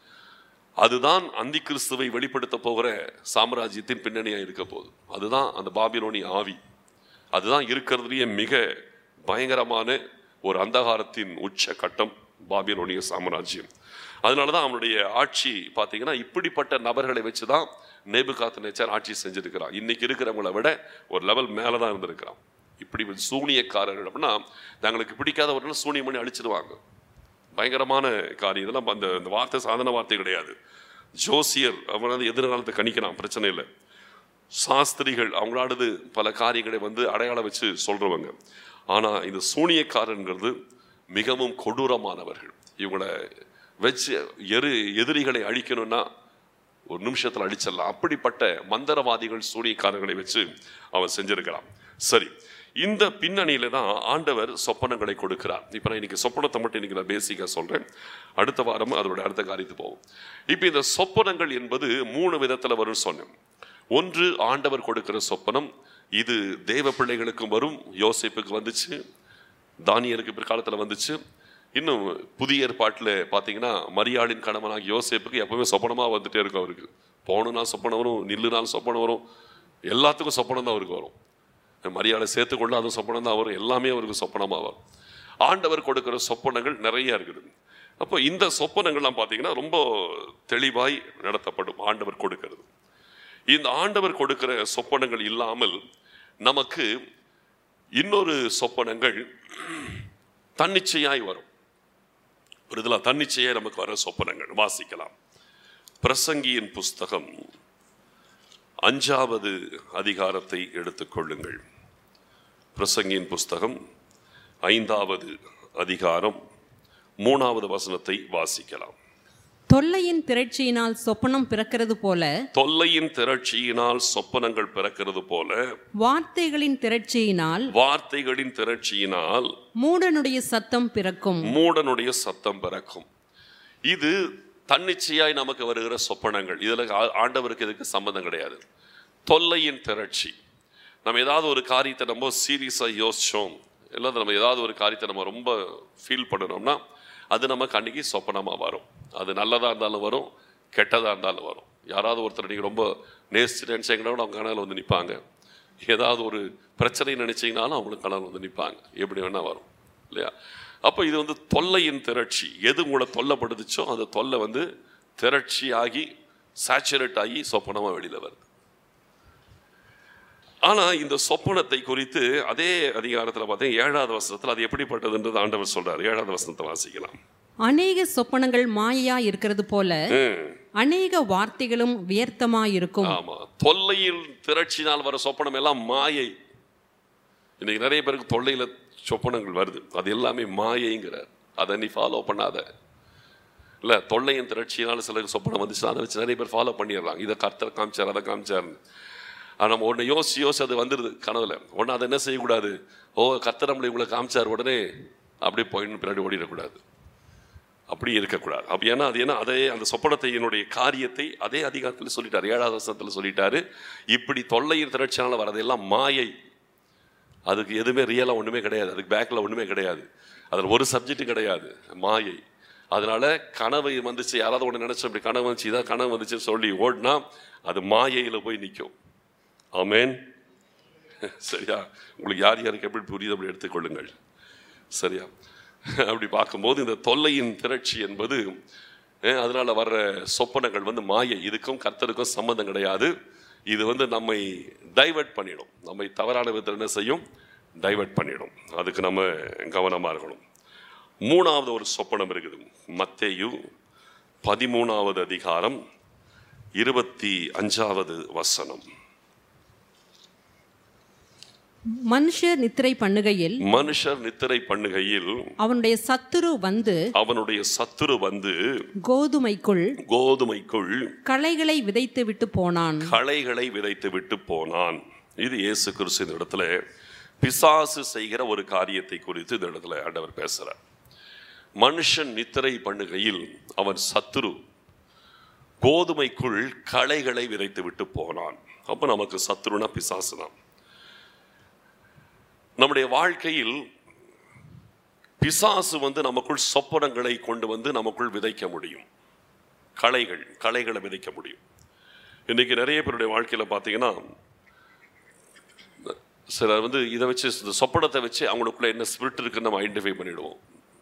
அதுதான் அந்தி கிறிஸ்துவை வெளிப்படுத்த போகிற சாம்ராஜ்யத்தின் பின்னணியா இருக்க போகுது அதுதான் அந்த பாபிலோனிய ஆவி அதுதான் இருக்கிறதுலயே மிக பயங்கரமான ஒரு அந்தகாரத்தின் உச்ச கட்டம் பாபிலோனிய சாம்ராஜ்யம் அதனால தான் அவனுடைய ஆட்சி பார்த்தீங்கன்னா இப்படிப்பட்ட நபர்களை வச்சு தான் நேபுகாத்து நேச்சர் ஆட்சி செஞ்சிருக்கிறான் இன்னைக்கு இருக்கிறவங்கள விட ஒரு லெவல் மேலே தான் இருந்திருக்கிறான் இப்படி சூனியக்காரர்கள் அப்படின்னா தங்களுக்கு பிடிக்காதவர்கள் சூனியம் பண்ணி அழிச்சிடுவாங்க பயங்கரமான காரியம் இதெல்லாம் அந்த அந்த வார்த்தை சாதன வார்த்தை கிடையாது ஜோசியர் அவன் வந்து எதிர்காலத்தை கணிக்கிறான் பிரச்சனை இல்லை சாஸ்திரிகள் அவங்களானது பல காரியங்களை வந்து அடையாளம் வச்சு சொல்றவங்க ஆனா இந்த சூனியக்காரன்கிறது மிகவும் கொடூரமானவர்கள் இவங்கள வச்சு எரு எதிரிகளை அழிக்கணும்னா ஒரு நிமிஷத்துல அடிச்சிடலாம் அப்படிப்பட்ட மந்திரவாதிகள் சூனியக்காரர்களை வச்சு அவன் செஞ்சிருக்கிறான் சரி இந்த பின்னணியில தான் ஆண்டவர் சொப்பனங்களை கொடுக்கிறார் இப்போ நான் இன்னைக்கு சொப்பனத்தை மட்டும் இன்னைக்கு நான் பேசிக்காக சொல்றேன் அடுத்த வாரம் அதோட அடுத்த காரியத்து போவோம் இப்போ இந்த சொப்பனங்கள் என்பது மூணு விதத்துல வரும்னு சொன்னேன் ஒன்று ஆண்டவர் கொடுக்கிற சொப்பனம் இது தேவ பிள்ளைகளுக்கும் வரும் யோசிப்புக்கு வந்துச்சு தானியருக்கு பிற்காலத்தில் வந்துச்சு இன்னும் புதிய ஏற்பாட்டில் பார்த்தீங்கன்னா மரியாளின் கணவனாக யோசேப்புக்கு எப்பவுமே சொப்பனமாக வந்துட்டே இருக்கும் அவருக்கு போகணும்னா சொப்பனம் வரும் நில்லுனாலும் சொப்பனம் வரும் எல்லாத்துக்கும் சொப்பனம் தான் அவருக்கு வரும் மரியாதை சேர்த்துக்கொள்ள அதுவும் சொப்பனம் தான் வரும் எல்லாமே அவருக்கு சொப்பனமாக வரும் ஆண்டவர் கொடுக்கிற சொப்பனங்கள் நிறைய இருக்குது அப்போ இந்த சொப்பனங்கள்லாம் பார்த்தீங்கன்னா ரொம்ப தெளிவாய் நடத்தப்படும் ஆண்டவர் கொடுக்கிறது இந்த ஆண்டவர் கொடுக்கிற சொப்பனங்கள் இல்லாமல் நமக்கு இன்னொரு சொப்பனங்கள் தன்னிச்சையாய் வரும் புரிதலா தன்னிச்சையாய் நமக்கு வர சொப்பனங்கள் வாசிக்கலாம் பிரசங்கியின் புஸ்தகம் அஞ்சாவது அதிகாரத்தை எடுத்துக்கொள்ளுங்கள் பிரசங்கியின் புஸ்தகம் ஐந்தாவது அதிகாரம் மூணாவது வசனத்தை வாசிக்கலாம் தொல்லையின் திரட்சியினால் சொப்பனம் பிறக்கிறது போல தொல்லையின் திரட்சியினால் சொப்பனங்கள் பிறக்கிறது போல வார்த்தைகளின் திரட்சியினால் வார்த்தைகளின் திரட்சியினால் மூடனுடைய சத்தம் பிறக்கும் மூடனுடைய சத்தம் பிறக்கும் இது தன்னிச்சையாய் நமக்கு வருகிற சொப்பனங்கள் இதுல ஆ- ஆண்டவருக்கு இதுக்கு சம்பந்தம் கிடையாது தொல்லையின் திரட்சி நம்ம ஏதாவது ஒரு காரியத்தை நம்ம சீரியஸாக யோசிச்சோம் இல்லை நம்ம ஏதாவது ஒரு காரியத்தை நம்ம ரொம்ப ஃபீல் பண்ணணும்னா அது நமக்கு அன்னைக்கு சொப்பனமாக வரும் அது நல்லதாக இருந்தாலும் வரும் கெட்டதாக இருந்தாலும் வரும் யாராவது ஒருத்தர் நீங்கள் ரொம்ப நேசிச்சு நினச்சிங்கன்னா கூட அவங்க கனவில் வந்து நிற்பாங்க ஏதாவது ஒரு பிரச்சனை நினைச்சீங்கனாலும் அவங்களுக்கு கனவு வந்து நிற்பாங்க எப்படி வேணா வரும் இல்லையா அப்போ இது வந்து தொல்லையின் திரட்சி எது உங்களை தொல்லைப்படுத்துச்சோ அந்த தொல்லை வந்து திரட்சி ஆகி சேச்சுரேட் ஆகி சொப்பனமாக வெளியில் வருது ஆனா இந்த சொப்பனத்தை குறித்து அதே அதிகாரத்தில் பார்த்தீங்கன்னா ஏழாவது வசனத்தில் அது எப்படிப்பட்டதுன்றது ஆண்டவர் சொல்றாரு ஏழாவது வசனத்தை வாசிக்கலாம் அநேக சொப்பனங்கள் மாயையா இருக்கிறது போல ம், அநேக வார்த்தைகளும் வியர்த்தமாயிருக்கும் ஆமா தொல்லையில் திரட்சினால் வர சொப்பனம் எல்லாம் மாயை இன்னைக்கு நிறைய பேருக்கு தொல்லையில சொப்பனங்கள் வருது அது எல்லாமே மாயைங்கிறார் அதை நீ ஃபாலோ பண்ணாத இல்ல தொல்லையின் திரட்சியினால சிலருக்கு சொப்பனம் வந்துச்சுன்னா அதை வச்சு நிறைய பேர் ஃபாலோ பண்ணிடுறாங்க இதை கர்த்தர் காமிச்சார் அதை காமிச்சார்னு ஆனால் நம்ம ஒன்று யோசிச்சு யோசிச்சு அது வந்துடுது கனவுல உடனே அதை என்ன செய்யக்கூடாது ஓ கர்த்தர் நம்மளை இவ்வளோ காமிச்சார் உடனே அப்படியே போயின்னு பின்னாடி ஓடிடக்கூடாது அப்படி இருக்கக்கூடாது அப்படி ஏன்னா அது ஏன்னா அதே அந்த சொப்பனத்தை என்னுடைய காரியத்தை அதே அதிகாரத்தில் சொல்லிட்டாரு ஏழாவது வருஷத்தில் சொல்லிட்டாரு இப்படி தொல்லையின் திரட்சியால வரதெல்லாம் மாயை அதுக்கு எதுவுமே ரியலாக ஒன்றுமே கிடையாது அதுக்கு பேக்கில் ஒன்றுமே கிடையாது அதில் ஒரு சப்ஜெக்ட் கிடையாது மாயை அதனால கனவு வந்துச்சு யாராவது ஒன்று நினைச்சோம் இப்படி கனவு வந்துச்சு இதான் கனவு வந்துச்சுன்னு சொல்லி ஓடினா அது மாயையில் போய் நிற்கும் ஆமேன் சரியா உங்களுக்கு யார் யாருக்கு எப்படி புரியுது அப்படி எடுத்துக்கொள்ளுங்கள் சரியா அப்படி பார்க்கும்போது இந்த தொல்லையின் திரட்சி என்பது அஹ், அதனால வர்ற சொப்பனங்கள் வந்து மாயை இதுக்கும் கர்த்தருக்கும் சம்மந்தம் கிடையாது இது வந்து நம்மை டைவர்ட் பண்ணிடும் நம்மை தவறான விதத்தில் என்ன செய்யும் டைவர்ட் பண்ணிடும் அதுக்கு நம்ம கவனமாக இருக்கணும் மூணாவது ஒரு சொப்பனம் இருக்குது மத்தேயு பதிமூணாவது அதிகாரம் இருபத்தி அஞ்சாவது வசனம் மனுஷர் நித்திரை பண்ணுகையில் மனுஷர் நித்திரை பண்ணுகையில் அவனுடைய சத்துரு வந்து அவனுடைய சத்துரு வந்து கோதுமைக்குள் கோதுமைக்குள் களைகளை விதைத்து விட்டு போனான் களைகளை விதைத்து விட்டு போனான் இது இயேசு கிறிஸ்து இந்த இடத்துல பிசாசு செய்கிற ஒரு காரியத்தை குறித்து இந்த இடத்துல ஆண்டவர் பேசுறார் மனுஷன் நித்திரை பண்ணுகையில் அவன் சத்துரு கோதுமைக்குள் களைகளை விதைத்து விட்டு போனான் அப்ப நமக்கு சத்துருனா பிசாசு தான் நம்முடைய வாழ்க்கையில் பிசாசு வந்து நமக்குள் சொப்பனங்களை கொண்டு வந்து நமக்குள் விதைக்க முடியும் களைகள் களைகளை விதைக்க முடியும் இன்னைக்கு நிறைய பேருடைய வாழ்க்கையில் பார்த்தீங்கன்னா சிலர் வந்து இதை வச்சு இந்த சொப்பனத்தை வச்சு அவங்களுக்குள்ள என்ன ஸ்பிரிட் இருக்குன்னு நம்ம ஐடென்டிஃபை பண்ணிடுவோம்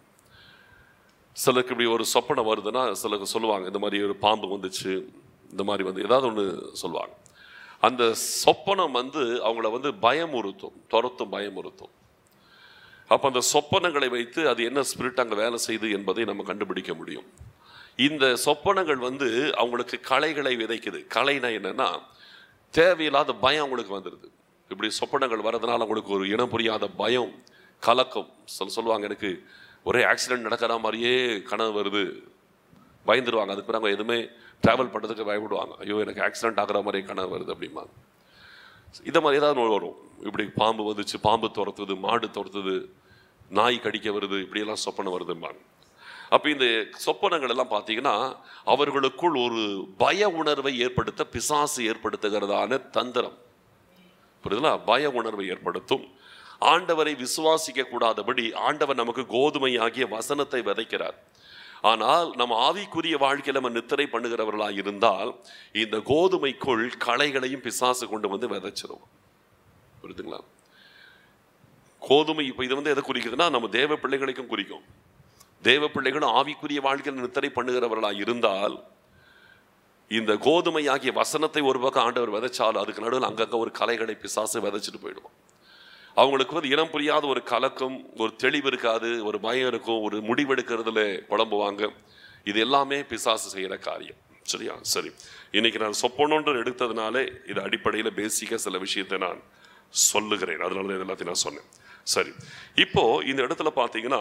சிலருக்கு இப்படி ஒரு சொப்பனம் வருதுன்னா சிலருக்கு சொல்லுவாங்க இந்த மாதிரி ஒரு பாம்பு வந்துச்சு இந்த மாதிரி வந்து ஏதாவது ஒன்று சொல்லுவாங்க அந்த சொப்பனம் வந்து அவங்கள வந்து பயமுறுத்தும் துரத்தும் பயமுறுத்தும் அப்போ அந்த சொப்பனங்களை வைத்து அது என்ன ஸ்பிரிட் அங்கே வேலை செய்யுது என்பதை நம்ம கண்டுபிடிக்க முடியும் இந்த சொப்பனங்கள் வந்து அவங்களுக்கு களைகளை விதைக்குது களைனா என்னன்னா தேவையில்லாத பயம் அவங்களுக்கு வந்துடுது இப்படி சொப்பனங்கள் வரதுனால அவங்களுக்கு ஒரு இனம் புரியாத பயம் கலக்கம் சொல் சொல்லுவாங்க எனக்கு ஒரே ஆக்சிடென்ட் நடக்கிற மாதிரியே கனவு வருது பயந்துருவாங்க அதுக்கு பிறகு அவங்க எதுவுமே ட்ராவல் பண்ணுறதுக்கு பயப்படுவாங்க ஐயோ எனக்கு ஆக்சிடென்ட் ஆகிற மாதிரியே கனவு வருது அப்படிம்பாங்க இதை மாதிரி ஏதாவது ஒன்று வரும் இப்படி பாம்பு வந்துச்சு பாம்பு துரத்துது மாடு துரத்துது நாய் கடிக்க வருது இப்படியெல்லாம் சொப்பனம் வருதும்பாங்க அப்போ இந்த சொப்பனங்கள் எல்லாம் பார்த்தீங்கன்னா அவர்களுக்குள் ஒரு பய உணர்வை ஏற்படுத்த பிசாசு ஏற்படுத்துகிறதான தந்திரம் புரியுதுங்களா பய உணர்வை ஏற்படுத்தும் ஆண்டவரை விசுவாசிக்க கூடாதபடி ஆண்டவர் நமக்கு கோதுமையாகிய வசனத்தை விதைக்கிறார் ஆனால் நம்ம ஆவிக்குரிய வாழ்க்கையில் நம்ம நித்திரை பண்ணுகிறவர்களாக இருந்தால் இந்த கோதுமைக்குள் களைகளையும் பிசாசு கொண்டு வந்து விதைச்சிரும் புரியுதுங்களா கோதுமை இப்போ இது வந்து எதை குறிக்குதுன்னா நம்ம தேவ பிள்ளைகளுக்கும் குறிக்கும் தேவ பிள்ளைகளும் ஆவிக்குரிய வாழ்க்கையில் நித்திரை பண்ணுகிறவர்களாக இருந்தால் இந்த கோதுமை ஆகிய வசனத்தை ஒரு பக்கம் ஆண்டவர் விதைச்சாலும் அதுக்கு நடுவில் அங்கங்க ஒரு கலைகளை பிசாசு விதைச்சிட்டு போயிடுவோம் அவங்களுக்கு வந்து இனம் புரியாத ஒரு கலக்கம் ஒரு தெளிவு இருக்காது ஒரு பயம் இருக்கும் ஒரு முடிவெடுக்கிறதுல குழம்புவாங்க இது எல்லாமே பிசாசு செய்கிற காரியம் சரியா சரி இன்னைக்கு நான் சொப்பனொன்று எடுத்ததுனாலே இது அடிப்படையில் பேசிக்காக சில விஷயத்தை நான் சொல்லுகிறேன் அதனால தான் இது எல்லாத்தையும் நான் சொன்னேன் சரி இப்போ இந்த இடத்துல பார்த்தீங்கன்னா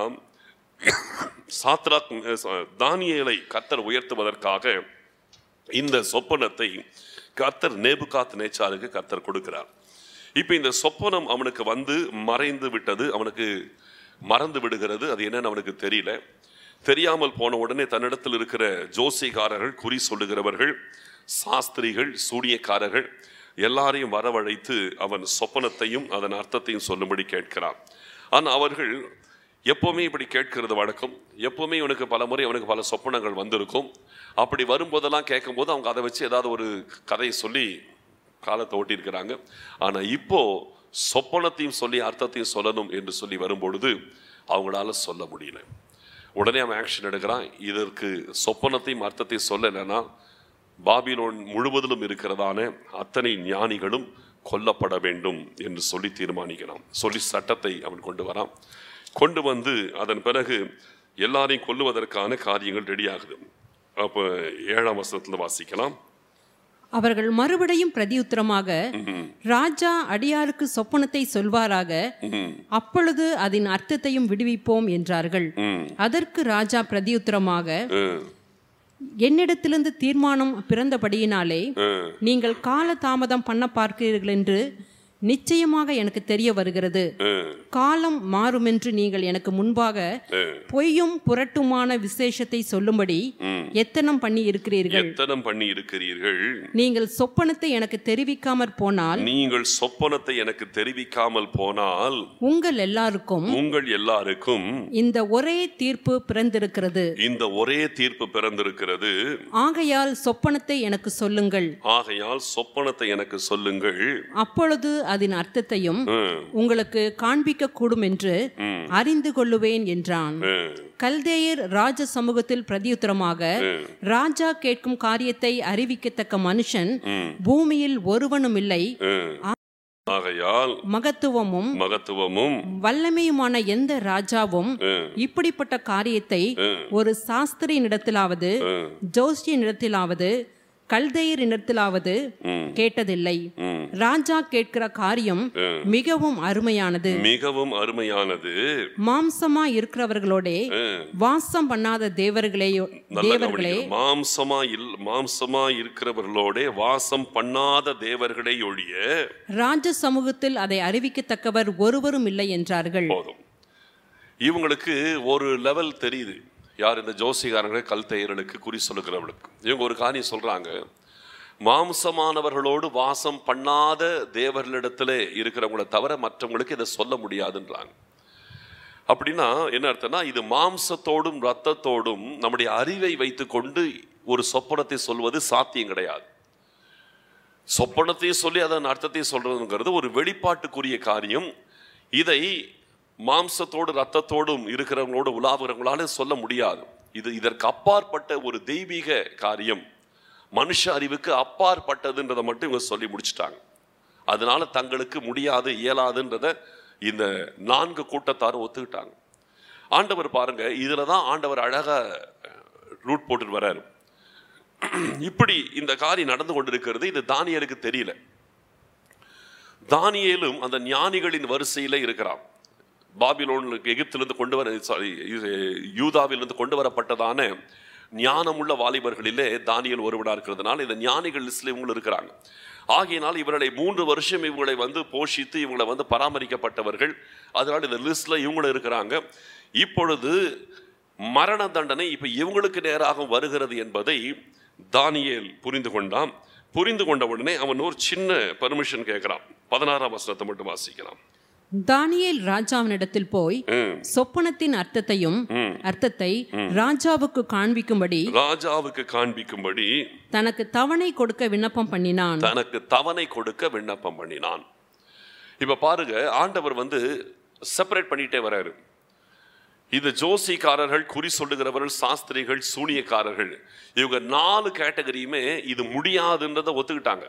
சாத்ராக் தானியேலை கத்தர் உயர்த்துவதற்காக இந்த சொப்பனத்தை கர்த்தர் நேபுகாத் நேச்சாருக்கு கர்த்தர் கொடுக்கிறார் இப்போ இந்த சொப்பனம் அவனுக்கு வந்து மறைந்து விட்டது அவனுக்கு மறந்து விடுகிறது அது என்னன்னு அவனுக்கு தெரியல தெரியாமல் போன உடனே தன்னிடத்தில் இருக்கிற ஜோசிகாரர்கள் குறி சொல்லுகிறவர்கள் சாஸ்திரிகள் சூனியக்காரர்கள் எல்லாரையும் வரவழைத்து அவன் சொப்பனத்தையும் அதன் அர்த்தத்தையும் சொல்லும்படி கேட்கிறான் ஆனால் அவர்கள் எப்பவுமே இப்படி கேட்கிறது வழக்கம் எப்பவுமே இவனுக்கு பல முறை அவனுக்கு பல சொப்பனங்கள் வந்திருக்கும் அப்படி வரும்போதெல்லாம் கேட்கும்போது அவங்க அதை வச்சு ஏதாவது ஒரு கதையை சொல்லி காலத்தை ஓட்டியிருக்கிறாங்க ஆனால் இப்போ சொப்பனத்தையும் சொல்லி அர்த்தத்தையும் சொல்லணும் என்று சொல்லி வரும்பொழுது அவங்களால சொல்ல முடியல உடனே அவன் ஆக்ஷன் எடுக்கிறான் இதற்கு சொப்பனத்தையும் அர்த்தத்தையும் சொல்லலைன்னா பாபிலோன் முழுவதிலும் இருக்கிறதான அத்தனை ஞானிகளும் கொல்லப்பட வேண்டும் என்று சொல்லி தீர்மானிக்கிறான் சொல்லி சட்டத்தை அவன் கொண்டு வரான் கொண்டு வந்து அதன் பிறகு எல்லாரையும் கொல்லுவதற்கான காரியங்கள் ரெடி ஆகுது அப்போ ஏழாம் வசனத்தில் வாசிக்கலாம் அவர்கள் மறுபடியும் பிரதியுத்தரமாக ராஜா அடியாருக்கு சொப்பனத்தை சொல்வாராக அப்பொழுது அதன் அர்த்தத்தையும் விடுவிப்போம் என்றார்கள் அதற்கு ராஜா பிரதியுத்தரமாக ம், என்னிடத்திலிருந்து தீர்மானம் பிறந்தபடியினாலே ம், நீங்கள் கால தாமதம் பண்ண பார்க்கிறீர்கள் என்று நிச்சயமாக எனக்கு தெரிய வருகிறது ம், காலம் மாறுமென்று நீங்கள் எனக்கு முன்பாக ம். பொய்யும் புரட்டுமான விசேஷத்தை சொல்லும்படி எத்தனம் பண்ணி இருக்கிறீர்கள் எத்தனம் பண்ணி இருக்கிறீர்கள் நீங்கள் சொப்பனத்தை எனக்கு தெரிவிக்காமற் போனால் நீங்கள் சொப்பனத்தை எனக்கு தெரிவிக்காமல் போனால் உங்கள் எல்லாருக்கும் உங்கள் எல்லாருக்கும் இந்த ஒரே தீர்ப்பு பிறந்திருக்கிறது இந்த ஒரே தீர்ப்பு பிறந்திருக்கிறது ஆகையால் சொப்பனத்தை எனக்கு சொல்லுங்கள் ஆகையால் சொப்பனத்தை எனக்கு சொல்லுங்கள் அப்பொழுது அதன் அர்த்தத்தையும் ம், உங்களுக்கு காண்பிக்க கூடும் என்று ம், அறிந்து கொள்ளுவேன் என்றான் ம், கல்தேயர் ராஜ சமூகத்தில் பிரதியுத்தரமாக ம். ராஜா கேட்கும் காரியத்தை அறிவிக்கத்தக்க மனுஷன் ம், பூமியில் ஒருவனும் இல்லை ம். ஆகையால் மகத்துவமும் மகத்துவமும் வல்லமையுமான எந்த ராஜாவும் ம், இப்படிப்பட்ட காரியத்தை ம், ஒரு சாஸ்திரியினிடத்திலாவது ம், ஜோஸ்டியனிடத்திலாவது கல்தையரிடத்திலாவது ம், கேட்டதில்லை ம், ராஜா கேட்கிற காரியம் ம். மிகவும் அருமையானது மிகவும் அருமையானது மாம்சமா இருக்கிறவர்களோடே ம். வாசம் பண்ணாத தேவர்களே நல்ல தேவர்களே கவனிக்கணும். மாம்சமா இல் மாம்சமா இருக்கிறவர்களோட வாசம் பண்ணாத தேவர்களை ஒழிய ராஜ சமூகத்தில் அதை அறிவிக்கத்தக்கவர் ஒருவரும் இல்லை என்றார்கள் போதும் இவங்களுக்கு ஒரு லெவல் தெரியுது யார் இந்த ஜோசிகாரங்களே கல் தையர்களுக்கு குறி சொல்லுகிறவர்களுக்கு இவங்க ஒரு காரியம் சொல்றாங்க மாம்சமானவர்களோடு வாசம் பண்ணாத தேவர்களிடத்துல இருக்கிறவங்கள தவிர மற்றவங்களுக்கு இதை சொல்ல முடியாதுன்றாங்க அப்படின்னா என்ன அர்த்தம்னா இது மாம்சத்தோடும் ரத்தத்தோடும் நம்முடைய அறிவை வைத்துக்கொண்டு ஒரு சொப்பனத்தை சொல்வது சாத்தியம் கிடையாது சொப்பனத்தையும் சொல்லி அதன் அர்த்தத்தையும் சொல்றதுங்கிறது ஒரு வெளிப்பாட்டுக்குரிய காரியம் இதை மாம்சத்தோடு ரத்தத்தோடும் இருக்கிறவங்களோடு உலாவுறவங்களால சொல்ல முடியாது இது இதற்கு அப்பாற்பட்ட ஒரு தெய்வீக காரியம் மனுஷ அறிவுக்கு அப்பாற்பட்டதுன்றதை மட்டும் இவங்க சொல்லி முடிச்சிட்டாங்க அதனால தங்களுக்கு முடியாது இயலாதுன்றத இந்த நான்கு கூட்டத்தாரும் ஒத்துக்கிட்டாங்க ஆண்டவர் பாருங்க இதுல தான் ஆண்டவர் அழகா ரூட் போட்டுட்டு வர்றாரு இப்படி இந்த காரியம் நடந்து கொண்டிருக்கிறது இது தானியலுக்கு தெரியல தானியேலும் அந்த ஞானிகளின் வரிசையில இருக்கிறான் பாபிலோனுக்கு எகிப்திலிருந்து கொண்டு வர சாரி யூதாவிலிருந்து கொண்டு வரப்பட்டதான ஞானமுள்ள வாலிபர்களிலே தானியல் ஒருவனா இருக்கிறதுனால இந்த ஞானிகள் லிஸ்ட்ல இவங்களும் இருக்கிறாங்க ஆகையினால் இவர்களை மூன்று வருஷம் இவங்களை வந்து போஷித்து இவங்களை வந்து பராமரிக்கப்பட்டவர்கள் அதனால் இந்த லிஸ்ட்ல இவங்களும் இருக்கிறாங்க இப்பொழுது மரண தண்டனை இப்ப இவங்களுக்கு நேராக வருகிறது என்பதை தானியேல் புரிந்து கொண்டான் புரிந்து கொண்ட உடனே அவன் ஒரு சின்ன பர்மிஷன் கேட்கிறான் பதினாறாம் வசனத்தை மட்டும் வாசிக்கலாம் தானியேல் ராஜாவினிடத்தில் போய் ம், சொப்பனத்தின் அர்த்தத்தையும் ம். அர்த்தத்தை ராஜாவுக்கு காண்பிக்கும்படி ராஜாவுக்கு காண்பிக்கும்படி தனக்கு தவணை கொடுக்க விண்ணப்பம் பண்ணினான் தனக்கு தவணை கொடுக்க விண்ணப்பம் பண்ணினான் இப்ப பாருங்க ஆண்டவர் வந்து செப்பரேட் பண்ணிட்டே வராரு இந்த ஜோசிக்காரர்கள் குறி சொல்லுகிறவர்கள் சாஸ்திரிகள் சூனியக்காரர்கள் இவங்க நாலு கேட்டகரியுமே இது முடியாதுன்றதை ஒத்துக்கிட்டாங்க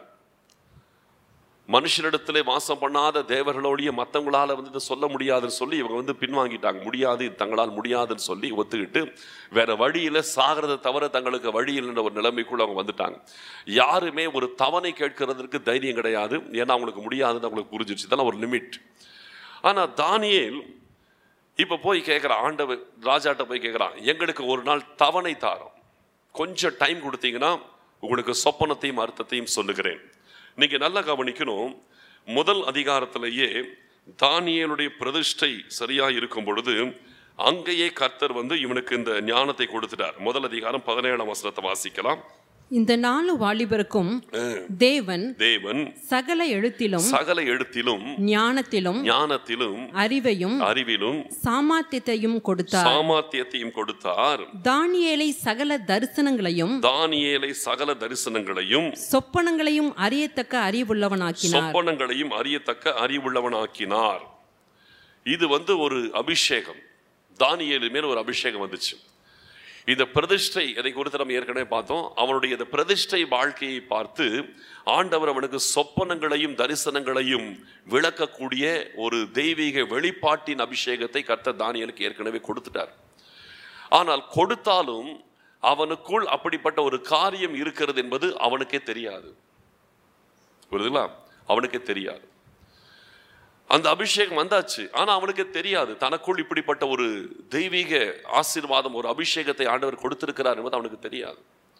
மனுஷனிடத்திலே வாசம் பண்ணாத தேவர்களோடைய மற்றவங்களால வந்து இதை சொல்ல முடியாதுன்னு சொல்லி இவங்க வந்து பின்வாங்கிட்டாங்க முடியாது இது தங்களால் முடியாதுன்னு சொல்லி ஒத்துக்கிட்டு வேற வழியில சாகிறத தவிர தங்களுக்கு வழி இல்லைன்ற ஒரு நிலைமைக்குள்ள அவங்க வந்துட்டாங்க யாருமே ஒரு தவணை கேட்கறதுக்கு தைரியம் கிடையாது ஏன்னா அவங்களுக்கு முடியாதுன்னு அவங்களுக்கு புரிஞ்சிருச்சு இதெல்லாம் ஒரு லிமிட் ஆனா தானியேல் இப்ப போய் கேட்குறான் ஆண்டவர் ராஜாட்ட போய் கேட்குறான் எங்களுக்கு ஒரு நாள் தவணை தாரோம் கொஞ்சம் டைம் கொடுத்தீங்கன்னா உங்களுக்கு சொப்பனத்தையும் அர்த்தத்தையும் சொல்லுகிறேன் நீங்க நல்லா கவனிக்கணும் முதல் அதிகாரத்திலேயே தானியேலுடைய பிரதிஷ்டை சரியா இருக்கும் பொழுது அங்கேயே கர்த்தர் வந்து இவனுக்கு இந்த ஞானத்தை கொடுத்துட்டார் முதல் அதிகாரம் பதினேழாம் வசனத்தை வாசிக்கலாம் இந்த நாலு வாலிபருக்கும் தேவன் தேவன் சகல எழுத்திலும் சகல எழுத்திலும் ஞானத்திலும் ஞானத்திலும் அறிவையும் அறிவிலும் சாமர்த்தியத்தையும் கொடுத்தார் சாமர்த்தியத்தையும் கொடுத்தார் தானியேலை சகல தரிசனங்களையும் தானியேலை சகல தரிசனங்களையும் சொப்பனங்களையும் அறியத்தக்க அறிவுள்ளவனாக்கினார் சொப்பனங்களையும் அறியத்தக்க அறிவுள்ளவனாக்கினார் இது வந்து ஒரு அபிஷேகம் தானியேலு மேல் ஒரு அபிஷேகம் வந்துச்சு இந்த பிரதிஷ்டை இதை குறித்து நம்ம ஏற்கனவே பார்த்தோம் அவனுடைய இந்த பிரதிஷ்டை வாழ்க்கையை பார்த்து ஆண்டவர் அவனுக்கு சொப்பனங்களையும் தரிசனங்களையும் விளக்கக்கூடிய ஒரு தெய்வீக வெளிப்பாட்டின் அபிஷேகத்தை கர்த்தர் தானியலுக்கு ஏற்கனவே கொடுத்துட்டார் ஆனால் கொடுத்தாலும் அவனுக்குள் அப்படிப்பட்ட ஒரு காரியம் இருக்கிறது என்பது அவனுக்கே தெரியாது புரியுதுங்களா அவனுக்கே தெரியாது அந்த அபிஷேகம் வந்தாச்சு ஆனா அவனுக்கு தெரியாது தனக்குள் இப்படிப்பட்ட ஒரு தெய்வீக ஆசீர்வாதம் ஒரு அபிஷேகத்தை ஆண்டவர் கொடுத்திருக்கிறார் என்பது அவனுக்கு தெரியாது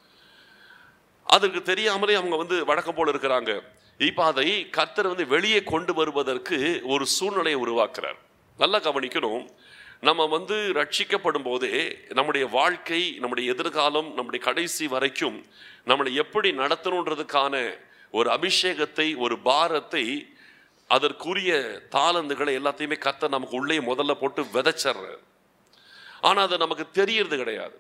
அதற்கு தெரியாமலே அவங்க வந்து வழக்கம் போல இருக்கிறாங்க இப்ப அதை கர்த்தர் வந்து வெளியே கொண்டு வருவதற்கு ஒரு சூழ்நிலையை உருவாக்குறார் நல்லா கவனிக்கணும் நம்ம வந்து ரட்சிக்கப்படும் போதே நம்முடைய வாழ்க்கை நம்முடைய எதிர்காலம் நம்முடைய கடைசி வரைக்கும் நம்மளை எப்படி நடத்தணுன்றதுக்கான ஒரு அபிஷேகத்தை ஒரு பாரத்தை அதற்குரிய தாளந்துகளை எல்லாத்தையுமே கர்த்தர் நமக்கு உள்ளே முதல்ல போட்டு விதைச்சிடுறார் ஆனா அது நமக்கு தெரியறது கிடையாது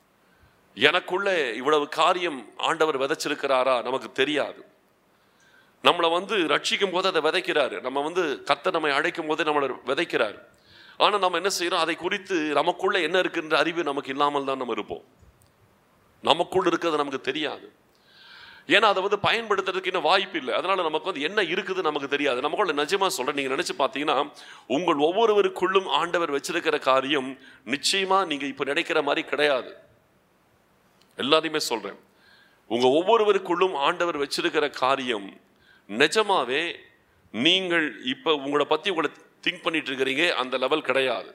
எனக்குள்ள இவ்வளவு காரியம் ஆண்டவர் விதைச்சிருக்கிறாரா நமக்கு தெரியாது நம்மளை வந்து ரட்சிக்கும் போது அதை விதைக்கிறாரு நம்ம வந்து கர்த்தர் நம்மை அழைக்கும் போது நம்மளை விதைக்கிறாரு ஆனால் நம்ம என்ன செய்கிறோம் அதை குறித்து நமக்குள்ள என்ன இருக்குன்ற அறிவு நமக்கு இல்லாமல் தான் நம்ம இருப்போம் நமக்குள்ள இருக்கிறது நமக்கு தெரியாது ஏன்னா அதை வந்து பயன்படுத்துறதுக்கு இன்னும் வாய்ப்பு இல்லை அதனால நமக்கு வந்து என்ன இருக்குது நமக்கு தெரியாது நமக்குள்ள நிஜமா சொல்றேன் நீங்க நினைச்சு பார்த்தீங்கன்னா உங்கள் ஒவ்வொருவருக்குள்ளும் ஆண்டவர் வச்சிருக்கிற காரியம் நிச்சயமா நீங்க இப்ப நினைக்கிற மாதிரி கிடையாது எல்லாரையுமே சொல்றேன் உங்க ஒவ்வொருவருக்குள்ளும் ஆண்டவர் வச்சிருக்கிற காரியம் நிஜமாவே நீங்கள் இப்ப உங்களை பத்தி உங்களை திங்க் பண்ணிட்டு இருக்கிறீங்க அந்த லெவல் கிடையாது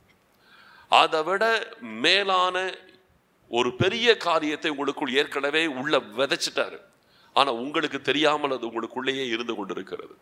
அதை விட மேலான ஒரு பெரிய காரியத்தை உங்களுக்குள் ஏற்கனவே உள்ள விதைச்சிட்டாரு ஆனா உங்களுக்கு தெரியாமல் அது உங்களுக்குள்ளேயே இருந்து கொண்டிருக்கிறது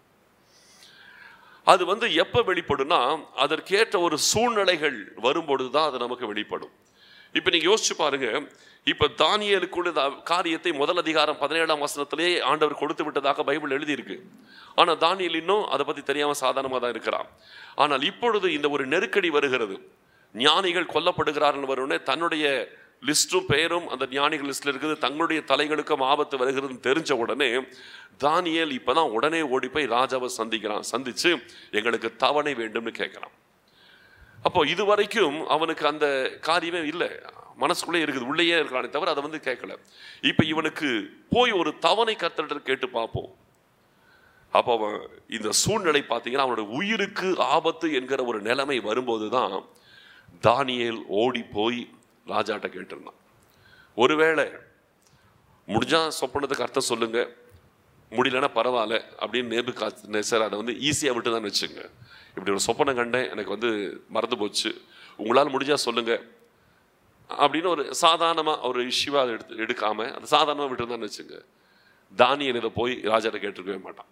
அது வந்து எப்ப வெளிப்படும்னா அதற்கேற்ற ஒரு சூழ்நிலைகள் வரும்பொழுது தான் அது நமக்கு வெளிப்படும் இப்ப நீங்க யோசிச்சு பாருங்க இப்ப தானியலுக்குள்ள இந்த காரியத்தை முதல் அதிகாரம் பதினேழாம் வசனத்திலேயே ஆண்டவர் கொடுத்து விட்டதாக பைபிள் எழுதியிருக்கு ஆனா தானியல் இன்னும் அதை பத்தி தெரியாம சாதாரணமா தான் இருக்கிறான் ஆனால் இப்பொழுது இந்த ஒரு நெருக்கடி வருகிறது ஞானிகள் கொல்லப்படுகிறார்கள் வருவனே தன்னுடைய லிஸ்டும் பெயரும் அந்த ஞானிகள் லிஸ்ட்ல இருக்குது தங்களுடைய தலைகளுக்கும் ஆபத்து வருகிறதுன்னு தெரிஞ்ச உடனே தானியேல் இப்பதான் உடனே ஓடி போய் ராஜாவை சந்திக்கிறான் சந்திச்சு எங்களுக்கு தவணை வேண்டும்னு கேட்கிறான் அப்போ இது வரைக்கும் அவனுக்கு அந்த காரியமே இல்லை மனசுக்குள்ளே இருக்குது உள்ளேயே இருக்கிறானே தவிர அதை வந்து கேட்கல இப்போ இவனுக்கு போய் ஒரு தவணை கத்தட்ட கேட்டு பார்ப்போம் அப்போ அவன் இந்த சூழ்நிலை பார்த்தீங்கன்னா அவனோட உயிருக்கு ஆபத்து என்கிற ஒரு நிலைமை வரும்போது தான் தானியேல் ஓடி போய் ராஜாட்ட கேட்டிருந்தான் ஒருவேளை முடிஞ்சா சொப்பனத்துக்கு அர்த்தம் சொல்லுங்க முடியலன்னா பரவாயில்ல அப்படின்னு நேபு காசர் அதை வந்து ஈஸியாக விட்டு தான் வச்சுங்க இப்படி ஒரு சொப்பனம் கண்டேன் எனக்கு வந்து மறந்து போச்சு உங்களால் முடிஞ்சா சொல்லுங்க அப்படின்னு ஒரு சாதாரணமாக ஒரு இஷ்யூவாக அதை எடுத்து எடுக்காம அதை சாதாரணமாக விட்டுருந்தான்னு வச்சுங்க தானியல் இதை போய் ராஜாட்ட கேட்டிருக்கவே மாட்டான்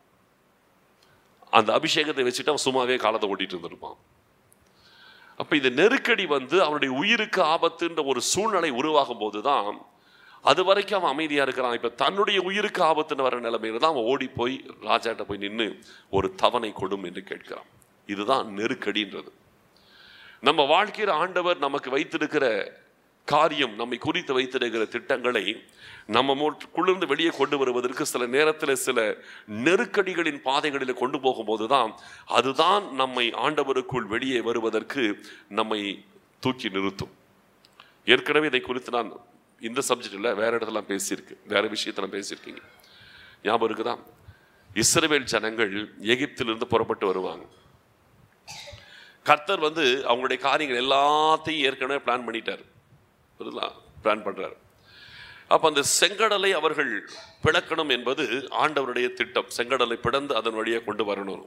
அந்த அபிஷேகத்தை வச்சுட்டு அவன் சும்மாவே காலத்தை ஓட்டிட்டு இருந்திருப்பான் அப்ப இந்த நெருக்கடி வந்து அவனுடைய உயிருக்கு ஆபத்துன்ற ஒரு சூழ்நிலை உருவாகும் போதுதான் அது வரைக்கும் அவன் அமைதியா இருக்கிறான் இப்ப தன்னுடைய உயிருக்கு ஆபத்துன்னு வர நிலைமையில தான் அவன் ஓடி போய் ராஜாட்ட போய் நின்று ஒரு தவணை கொடும் என்று கேட்கிறான் இதுதான் நெருக்கடின்றது நம்ம வாழ்க்கையில் ஆண்டவர் நமக்கு வைத்திருக்கிற காரியம் நம்மை குறித்து வைத்திருக்கிற திட்டங்களை நம்ம குளிர்ந்து வெளியே கொண்டு வருவதற்கு சில நேரத்தில் சில நெருக்கடிகளின் பாதைகளில் கொண்டு போகும்போது தான் அதுதான் நம்மை ஆண்டவருக்குள் வெளியே வருவதற்கு நம்மை தூக்கி நிறுத்தும் ஏற்கனவே இதை குறித்து நான் இந்த சப்ஜெக்டில் வேற இடத்துல பேசியிருக்கு வேற விஷயத்தில் பேசியிருக்கீங்க ஞாபகம் இருக்குதா இஸ்ரவேல் ஜனங்கள் எகிப்திலிருந்து புறப்பட்டு வருவாங்க கர்த்தர் வந்து அவங்களுடைய காரியங்கள் எல்லாத்தையும் ஏற்கனவே பிளான் பண்ணிட்டார் பிளான் பண்றாரு அப்ப அந்த செங்கடலை அவர்கள் பிளக்கணும் என்பது ஆண்டவருடைய திட்டம் செங்கடலை பிளந்து அதன் வழியாக கொண்டு வரணும்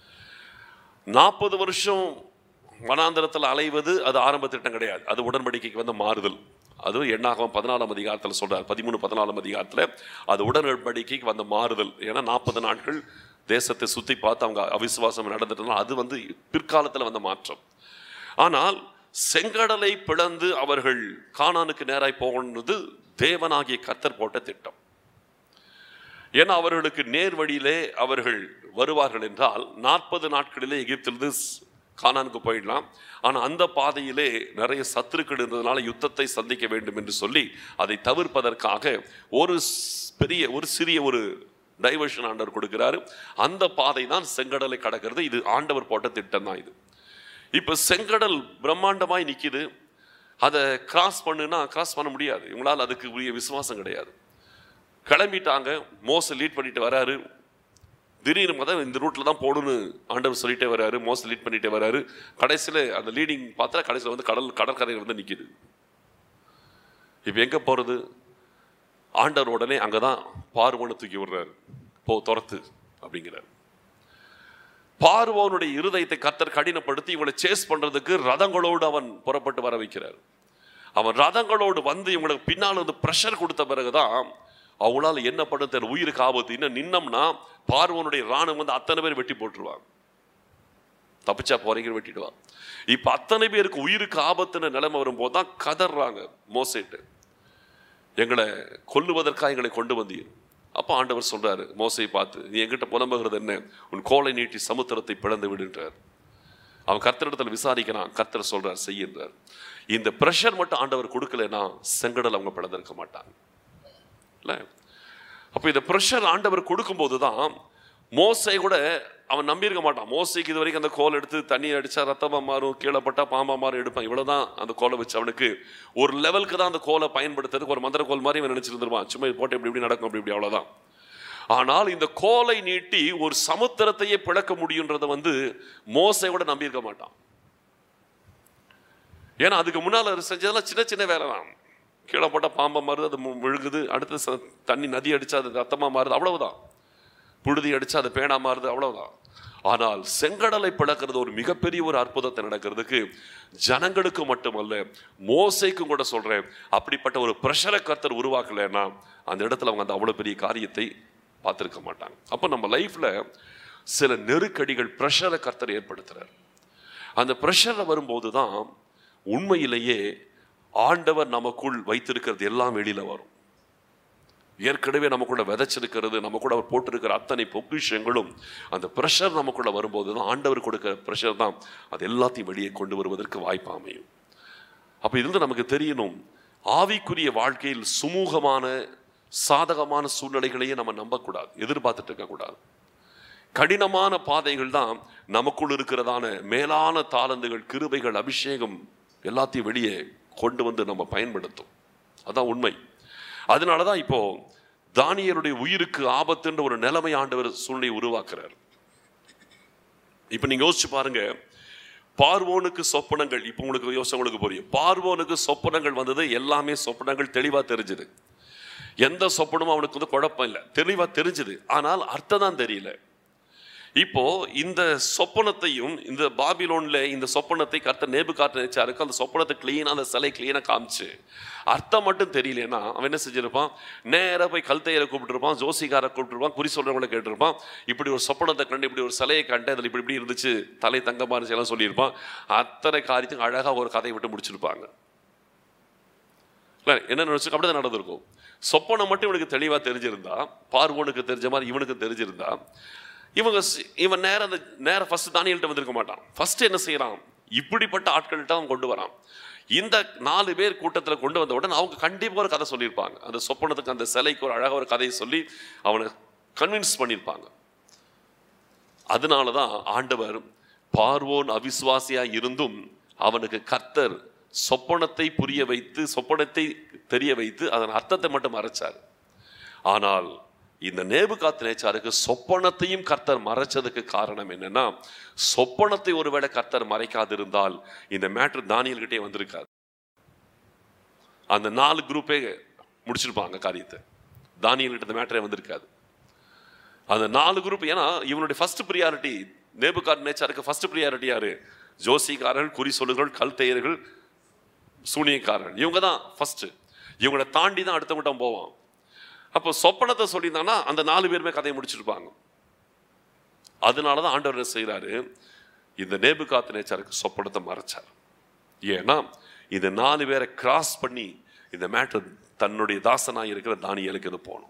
நாற்பது வருஷம் வனாந்திரத்தில் அலைவது அது ஆரம்ப திட்டம் கிடையாது அது உடன்படிக்கைக்கு வந்து மாறுதல் அதுவும் எண்ணாகவும் பதினாலாம் அதிகாரத்தில் சொல்றார் பதிமூணு பதினாலாம் அதிகாரத்தில் அது உடன்படிக்கைக்கு வந்த மாறுதல் ஏன்னா நாற்பது நாட்கள் தேசத்தை சுத்தி பார்த்து அவங்க அவிசுவாசம் நடந்துட்டதுனால அது வந்து பிற்காலத்தில் வந்த மாற்றம் ஆனால் செங்கடலை பிளந்து அவர்கள் கானானுக்கு நேராய் போகணுது தேவனாகிய கத்தர் போட்ட திட்டம் ஏன்னா அவர்களுக்கு நேர் வழியிலே அவர்கள் வருவார்கள் என்றால் நாற்பது நாட்களிலே எகிப்திலிருந்து கானானுக்கு போயிடலாம் ஆனால் அந்த பாதையிலே நிறைய சத்துருக்கள் இருந்ததுனால யுத்தத்தை சந்திக்க வேண்டும் என்று சொல்லி அதை தவிர்ப்பதற்காக ஒரு பெரிய ஒரு சிறிய ஒரு டைவர்ஷன் ஆண்டவர் கொடுக்கிறாரு அந்த பாதை தான் செங்கடலை கடக்கிறது இது ஆண்டவர் போட்ட திட்டம் தான் இது இப்போ செங்கடல் பிரம்மாண்டமாய் நிற்கிது அதை கிராஸ் பண்ணுனா கிராஸ் பண்ண முடியாது இவங்களால் அதுக்கு உரிய விசுவாசம் கிடையாது கிளம்பிட்டாங்க மோச லீட் பண்ணிட்டு வராரு திடீர்னு மதம் இந்த ரூட்டில் தான் போகணும்னு ஆண்டவர் சொல்லிட்டே வராரு மோச லீட் பண்ணிட்டே வராரு கடைசியில் அந்த லீடிங் பார்த்தா கடைசியில் வந்து கடல் கடற்கரையில் வந்து நிற்கிது இப்போ எங்கே போகிறது ஆண்டவர் உடனே அங்கே தான் பார்வனை தூக்கி விடுறாரு போ துரத்து அப்படிங்கிறார் பார்வோனுடைய இருதயத்தை கத்தர் கடினப்படுத்தி இவங்களை சேஸ் பண்றதுக்கு ரதங்களோடு அவன் புறப்பட்டு வர வைக்கிறார் அவன் ரதங்களோடு வந்து இவங்களுக்கு பின்னால் வந்து ப்ரெஷர் கொடுத்த பிறகுதான் அவங்களால என்ன பண்ண தெரியல உயிருக்கு ஆபத்து இன்னும் நின்னம்னா பார்வனுடைய ராணுவம் வந்து அத்தனை பேர் வெட்டி போட்டுருவாங்க தப்பிச்சா போறீங்க வெட்டிடுவான் இப்ப அத்தனை பேருக்கு உயிருக்கு ஆபத்துன்னு நிலைமை வரும்போது தான் கதறாங்க மோசேட்டு எங்களை கொல்லுவதற்காக எங்களை கொண்டு வந்தீர் அப்போ ஆண்டவர் சொல்றாரு மோசை பார்த்து நீ எங்கிட்ட புலம்புகிறது என்ன உன் கோலை நீட்டி சமுத்திரத்தை பிளந்து விடுன்றார் அவன் கர்த்தரிடத்தில் விசாரிக்கிறான் கர்த்தர் சொல்றார் செய்கின்றார் இந்த ப்ரெஷர் மட்டும் ஆண்டவர் கொடுக்கலன்னா செங்கடல் அவங்க பிளந்திருக்க மாட்டாங்க இல்லை அப்போ இந்த ப்ரெஷர் ஆண்டவர் கொடுக்கும்போது தான் மோசை கூட அவன் நம்பியிருக்க மாட்டான் மோசைக்கு இது வரைக்கும் அந்த கோல் எடுத்து தண்ணி அடிச்சா ரத்தமா மாறும் கீழே பட்டா பாம்பா மாறும் எடுப்பான் இவ்வளவுதான் அந்த கோலை வச்சு அவனுக்கு ஒரு லெவலுக்கு தான் அந்த கோலை பயன்படுத்துறதுக்கு ஒரு மந்திர கோல் மாதிரி இவன் நினைச்சிருந்துருவான் சும்மா இது போட்டு இப்படி இப்படி நடக்கும் அப்படி இப்படி அவ்வளவுதான் ஆனால் இந்த கோலை நீட்டி ஒரு சமுத்திரத்தையே பிளக்க முடியுன்றதை வந்து மோசை கூட நம்பியிருக்க மாட்டான் ஏன்னா அதுக்கு முன்னால் அவர் செஞ்சதெல்லாம் சின்ன சின்ன வேலை தான் கீழே போட்டால் பாம்பை மாறுது அது மு- விழுகுது அடுத்து ச- தண்ணி நதி அடிச்சா அது ரத்தமாக மாறுது அவ்வளவுதான் புழுதி அடிச்சா அது பேனா மாறுது அவ்வளவுதான் ஆனால் செங்கடலை பிளக்கிறது ஒரு மிகப்பெரிய ஒரு அற்புதத்தை நடக்கிறதுக்கு ஜனங்களுக்கு மட்டுமல்ல மோசைக்கும் கூட சொல்றேன் அப்படிப்பட்ட ஒரு பிரஷரை கர்த்தர் உருவாக்கலைன்னா அந்த இடத்துல அவங்க அந்த அவ்வளவு பெரிய காரியத்தை பார்த்திருக்க மாட்டாங்க அப்போ நம்ம லைஃப்ல சில நெருக்கடிகள் பிரஷரை கர்த்தர் ஏற்படுத்துறார் அந்த ப்ரெஷரில் வரும்போது தான் உண்மையிலேயே ஆண்டவர் நமக்குள் வைத்திருக்கிறது எல்லாம் வெளியில வரும் ஏற்கனவே நமக்குள்ள விதைச்சிருக்கிறது நம்ம கூட அவர் போட்டிருக்கிற அத்தனை பொக்கிஷங்களும் அந்த ப்ரெஷர் நமக்குள்ள வரும்போது தான் ஆண்டவர் கொடுக்கிற ப்ரெஷர் தான் அது எல்லாத்தையும் வெளியே கொண்டு வருவதற்கு வாய்ப்பு அமையும் அப்ப இருந்து நமக்கு தெரியணும் ஆவிக்குரிய வாழ்க்கையில் சுமூகமான சாதகமான சூழ்நிலைகளையே நம்ம நம்பக்கூடாது எதிர்பார்த்துட்டு இருக்கக்கூடாது கடினமான பாதைகள் தான் நமக்குள் இருக்கிறதான மேலான தாளந்துகள் கிருபைகள் அபிஷேகம் எல்லாத்தையும் வெளியே கொண்டு வந்து நம்ம பயன்படுத்தும் அதான் உண்மை அதனால தான் இப்போ தானியருடைய உயிருக்கு ஆபத்துன்ற ஒரு நிலைமை ஆண்டவர் சூழ்நிலை உருவாக்குறார் இப்போ நீங்க யோசிச்சு பாருங்க பார்வோனுக்கு சொப்பனங்கள் இப்போ உங்களுக்கு யோசனை உங்களுக்கு புரியும் பார்வோனுக்கு சொப்பனங்கள் வந்தது எல்லாமே சொப்பனங்கள் தெளிவா தெரிஞ்சுது எந்த சொப்பனமும் அவனுக்கு வந்து குழப்பம் இல்லை தெளிவா தெரிஞ்சுது ஆனால் அர்த்தம் தான் தெரியல இப்போ இந்த சொப்பனத்தையும் இந்த பாபிலோன்ல இந்த சொப்பனத்தை கர்த்தர் நேபு காட்டு நினைச்சாருக்கு அந்த சொப்பனத்தை கிளீனா அந்த சிலை கிளீனா காமிச்சு அர்த்தம் மட்டும் தெரியலனா அவன் என்ன செஞ்சிருப்பான் நேரா போய் கல்தையரை கூப்பிட்டுருப்பான் ஜோசிகாரை கூப்பிட்டுருப்பான் குறி சொல்றவங்களை கேட்டிருப்பான் இப்படி ஒரு சொப்பனத்தை கண்டு இப்படி ஒரு சிலையை கண்டு அதில் இப்படி இப்படி இருந்துச்சு தலை தங்கமா இருந்துச்சு எல்லாம் சொல்லியிருப்பான் அத்தனை காரியத்துக்கும் அழகா ஒரு கதையை விட்டு முடிச்சிருப்பாங்க இல்லை என்ன நினைச்சு அப்படி தான் நடந்திருக்கும் சொப்பனம் மட்டும் இவனுக்கு தெளிவாக தெரிஞ்சிருந்தா பார்வோனுக்கு தெரிஞ்ச மாதிரி இவனுக்கு தெரிஞ்சிருந்தா இவங்க சி- இவன் நேரம் அந்த நேரம் ஃபர்ஸ்ட் தானியல்கிட்ட வந்திருக்க மாட்டான் ஃபர்ஸ்ட் என்ன செய்யறான் இப்படிப்பட்ட ஆட்கள்கிட்ட அவன் கொண்டு வரான் இந்த நாலு பேர் கூட்டத்தில் கொண்டு வந்த உடனே அவங்க கண்டிப்பாக ஒரு கதை சொல்லியிருப்பாங்க அந்த சொப்பனத்துக்கு அந்த சிலைக்கு ஒரு அழகாக ஒரு கதையை சொல்லி அவனை கன்வின்ஸ் பண்ணியிருப்பாங்க அதனால தான் ஆண்டவர் பார்வோன் அவிசுவாசியா இருந்தும் அவனுக்கு கர்த்தர் சொப்பனத்தை புரிய வைத்து சொப்பனத்தை தெரிய வைத்து அதன் அர்த்தத்தை மட்டும் மறைச்சார் ஆனால் இந்த நேபுகாத் நேச்சாருக்கு சொப்பனத்தையும் கர்த்தர் மறைச்சதுக்கு காரணம் என்னன்னா சொப்பனத்தை ஒருவேளை கர்த்தர் மறைக்காதிருந்தால் இந்த மேட்ரு தானியல்கிட்டே வந்திருக்காது அந்த நாலு குரூப்பே முடிச்சிருப்பாங்க காரியத்தை தானியல்கிட்ட இந்த மேட்டரே வந்திருக்காது அந்த நாலு குரூப் ஏன்னா இவனுடைய ஃபர்ஸ்ட் ப்ரியாரிட்டி நேபுகாட் நேச்சாருக்கு ஃபர்ஸ்ட் ப்ரியாரிட்டி யாரு ஜோசிக்காரர்கள் குறி சொல்லுகள் கல்தையர்கள் சூனியக்காரர்கள் இவங்க தான் ஃபர்ஸ்ட் இவங்களை தாண்டி தான் அடுத்த கூட்டம் போவான் அப்போ சொப்பனத்தை சொல்லியிருந்தாங்கன்னா அந்த நாலு பேருமே கதையை முடிச்சிருப்பாங்க அதனால தான் ஆண்டவர் என்ன செய்கிறாரு இந்த நேபுகாத் நேச்சாருக்கு சொப்பனத்தை மறைச்சார் ஏன்னா இந்த நாலு பேரை கிராஸ் பண்ணி இந்த மேட்டர் தன்னுடைய தாசனாக இருக்கிற தானியலுக்கு இது போகணும்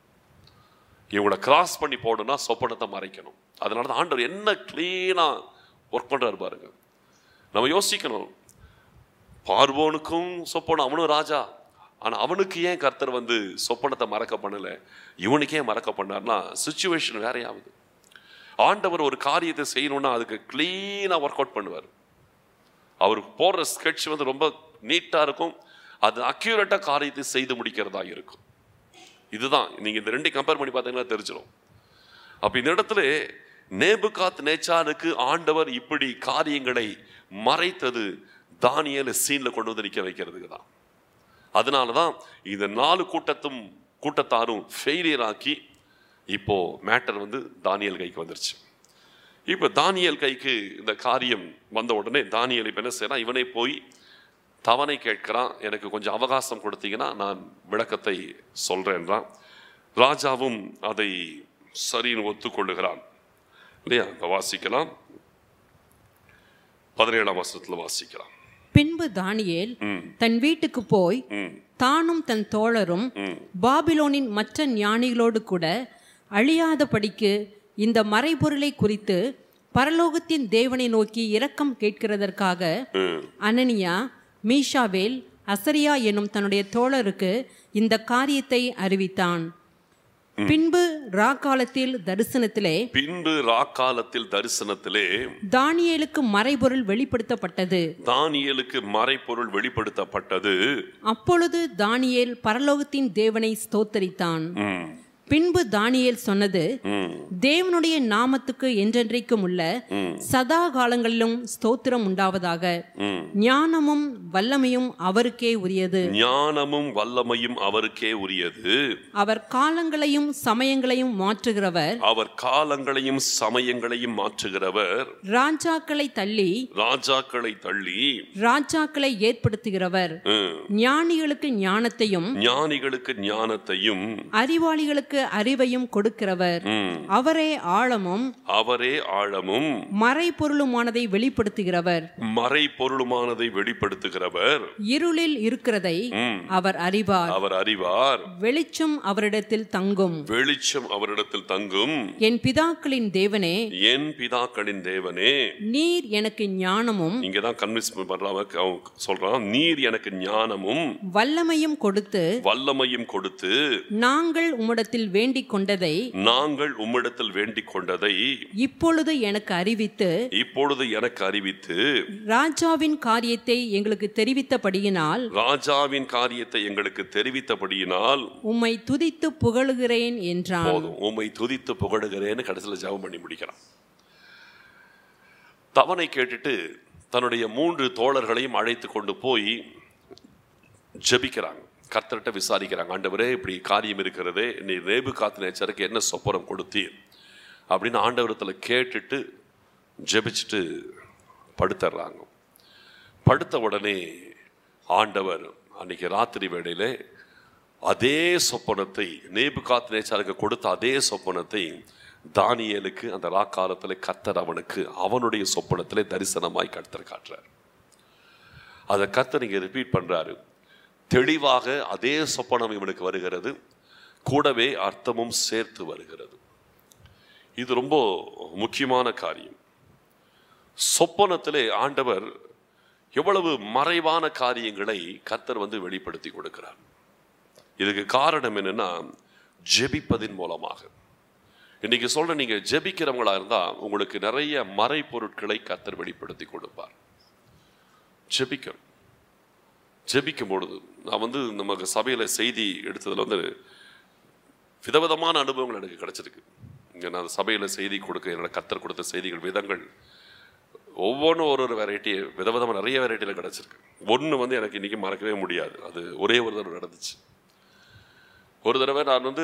இவங்கள கிராஸ் பண்ணி போடணும்னா சொப்பனத்தை மறைக்கணும் அதனால தான் ஆண்டவர் என்ன கிளீனாக ஒர்க் பண்ணுறாரு பாருங்க நம்ம யோசிக்கணும் பார்வோனுக்கும் சொப்பனம் அவனும் ராஜா ஆனால் அவனுக்கு ஏன் கர்த்தர் வந்து சொப்பனத்தை மறக்க பண்ணலை இவனுக்கு ஏன் மறக்க பண்ணார்னா சுச்சுவேஷன் வேறையாகுது ஆண்டவர் ஒரு காரியத்தை செய்யணும்னா அதுக்கு க்ளீனாக ஒர்க் அவுட் பண்ணுவார் அவர் போடுற ஸ்கெட்ச் வந்து ரொம்ப நீட்டாக இருக்கும் அது அக்யூரேட்டாக காரியத்தை செய்து முடிக்கிறதா இருக்கும் இதுதான் நீங்க இந்த ரெண்டையும் கம்பேர் பண்ணி பார்த்தீங்கன்னா தெரிஞ்சிடும் அப்ப இந்த இடத்துல நேபுகாத் நேச்சாருக்கு ஆண்டவர் இப்படி காரியங்களை மறைத்தது தானியலை சீன்ல கொண்டு வந்து நிக்க வைக்கிறதுக்கு தான் அதனால தான் இந்த நாலு கூட்டத்தும் கூட்டத்தாரும் ஃபெயிலியர் ஆக்கி இப்போ மேட்டர் வந்து தானியல் கைக்கு வந்துருச்சு இப்போ தானியல் கைக்கு இந்த காரியம் வந்த உடனே தானியல் இப்போ என்ன செய்யறான் இவனே போய் தவணை கேட்கிறான் எனக்கு கொஞ்சம் அவகாசம் கொடுத்தீங்கன்னா நான் விளக்கத்தை சொல்றேன்றான் ராஜாவும் அதை சரின்னு ஒத்துக்கொள்ளுகிறான் இல்லையா இப்ப வாசிக்கலாம் பதினேழாம் வருஷத்துல வாசிக்கலாம் பின்பு தானியேல் தன் வீட்டுக்கு போய் தானும் தன் தோழரும் பாபிலோனின் மற்ற ஞானிகளோடு கூட அழியாதபடிக்கு இந்த மறைபொருளை குறித்து பரலோகத்தின் தேவனை நோக்கி இரக்கம் கேட்கிறதற்காக அனனியா மீஷாவேல் அசரியா எனும் தன்னுடைய தோழருக்கு இந்த காரியத்தை அறிவித்தான் பின்பு ராக்காலத்தில் தரிசனத்திலே பின்பு ராக்காலத்தில் தரிசனத்திலே தானியேலுக்கு மறைபொருள் வெளிப்படுத்தப்பட்டது தானியேலுக்கு மறைப்பொருள் வெளிப்படுத்தப்பட்டது அப்பொழுது தானியேல் பரலோகத்தின் தேவனை ஸ்தோத்தரித்தான் ம், பின்பு தானியேல் சொன்னது ம், தேவனுடைய நாமத்துக்கு என்றென்றைக்கும் உள்ள சதா காலங்களிலும் ஸ்தோத்திரம் உண்டாவதாக ம். ஞானமும் வல்லமையும் அவருக்கே உரியது ஞானமும் வல்லமையும் அவருக்கே உரியது அவர் காலங்களையும் சமயங்களையும் மாற்றுகிறவர் அவர் காலங்களையும் சமயங்களையும் மாற்றுகிறவர் ராஜாக்களை தள்ளி ராஜாக்களை தள்ளி ராஜாக்களை ஏற்படுத்துகிறவர் ம், ஞானிகளுக்கு ஞானத்தையும் ஞானிகளுக்கு ஞானத்தையும் அறிவாளிகளுக்கு அறிவையும் கொடுக்கிறவர் ம், அவரே ஆழமும் அவரே ஆழமும் மறைபொருளுமானதை வெளிப்படுத்துகிறவர் மறைபொருளுமானதை வெளிப்படுத்துகிறவர் இருளில் இருக்கிறதை ம், அவர் அறிவார் அவர் அறிவார் வெளிச்சம் அவரிடத்தில் தங்கும் வெளிச்சம் அவரிடத்தில் தங்கும் என் பிதாக்களின் தேவனே என் பிதாக்களின் தேவனே நீர் எனக்கு ஞானமும் இங்கதான் கன்வின்ஸ் பண்றாங்க அவன் சொல்றான் நீர் எனக்கு ஞானமும் வல்லமையும் கொடுத்து வல்லமையும் கொடுத்து நாங்கள் உம்மிடத்தில் வேண்டிக் கொண்டதை நாங்கள் உம்மிடத்தில் வேண்டிக் கொண்டதை இப்பொழுது எனக்கு அறிவித்து இப்பொழுது எனக்கு அறிவித்து ராஜாவின் காரியத்தை எங்களுக்கு தெரிவித்தபடியினால் ராஜாவின் காரியத்தை எங்களுக்கு தெரிவித்தபடியினால் உம்மை துதித்து புகழுகிறேன் என்றான் போதும் உம்மை துதித்து புகழுகிறேன்னு கடைசியில் ஜெபம் பண்ணி முடிக்கிறான் தவனை கேட்டுட்டு தன்னுடைய மூன்று தோழர்களையும் அழைத்து கொண்டு போய் ஜெபிக்கிறாங்க கர்த்தர்கிட்ட விசாரிக்கிறாங்க ஆண்டவரே இப்படி காரியம் இருக்கிறதே நீ ரேபு காத்து நேச்சருக்கு என்ன சொப்பரம் கொடுத்தீர் அப்படின்னு ஆண்டவரத்தில் கேட்டுட்டு ஜெபிச்சுட்டு படுத்துடுறாங்க படுத்த உடனே ஆண்டவர் அன்னைக்கு ராத்திரி வேளையிலே அதே சொப்பனத்தை நேபு காத்து நேச்சாருக்கு கொடுத்த அதே சொப்பனத்தை தானியேலுக்கு அந்த ராக்காலத்தில் கத்தர் அவனுக்கு அவனுடைய சொப்பனத்திலே தரிசனமாய் கர்த்தர் காட்டுறார் அதை கர்த்தர் இங்கே ரிப்பீட் பண்றாரு தெளிவாக அதே சொப்பனம் இவனுக்கு வருகிறது கூடவே அர்த்தமும் சேர்த்து வருகிறது இது ரொம்ப முக்கியமான காரியம் சொப்பனத்திலே ஆண்டவர் எவ்வளவு மறைவான காரியங்களை கர்த்தர் வந்து வெளிப்படுத்தி கொடுக்கிறார் இதுக்கு காரணம் என்னன்னா ஜெபிப்பதின் மூலமாக இன்னைக்கு சொல்ற நீங்க ஜெபிக்கிறவங்களா இருந்தா உங்களுக்கு நிறைய மறைப்பொருட்களை கர்த்தர் வெளிப்படுத்தி கொடுப்பார் ஜெபிக்கணும் ஜெபிக்கும் பொழுது நான் வந்து நமக்கு சபையில செய்தி எடுத்ததுல வந்து விதவிதமான அனுபவங்கள் எனக்கு கிடைச்சிருக்கு இங்க நான் சபையில செய்தி கொடுக்க என்னோட கத்தர் கொடுத்த செய்திகள் விதங்கள் ஒவ்வொன்றும் ஒரு ஒரு வெரைட்டி விதவிதமாக நிறைய வெரைட்டியில் கிடச்சிருக்கு ஒன்று வந்து எனக்கு இன்றைக்கி மறக்கவே முடியாது அது ஒரே ஒரு தடவை நடந்துச்சு ஒரு தடவை நான் வந்து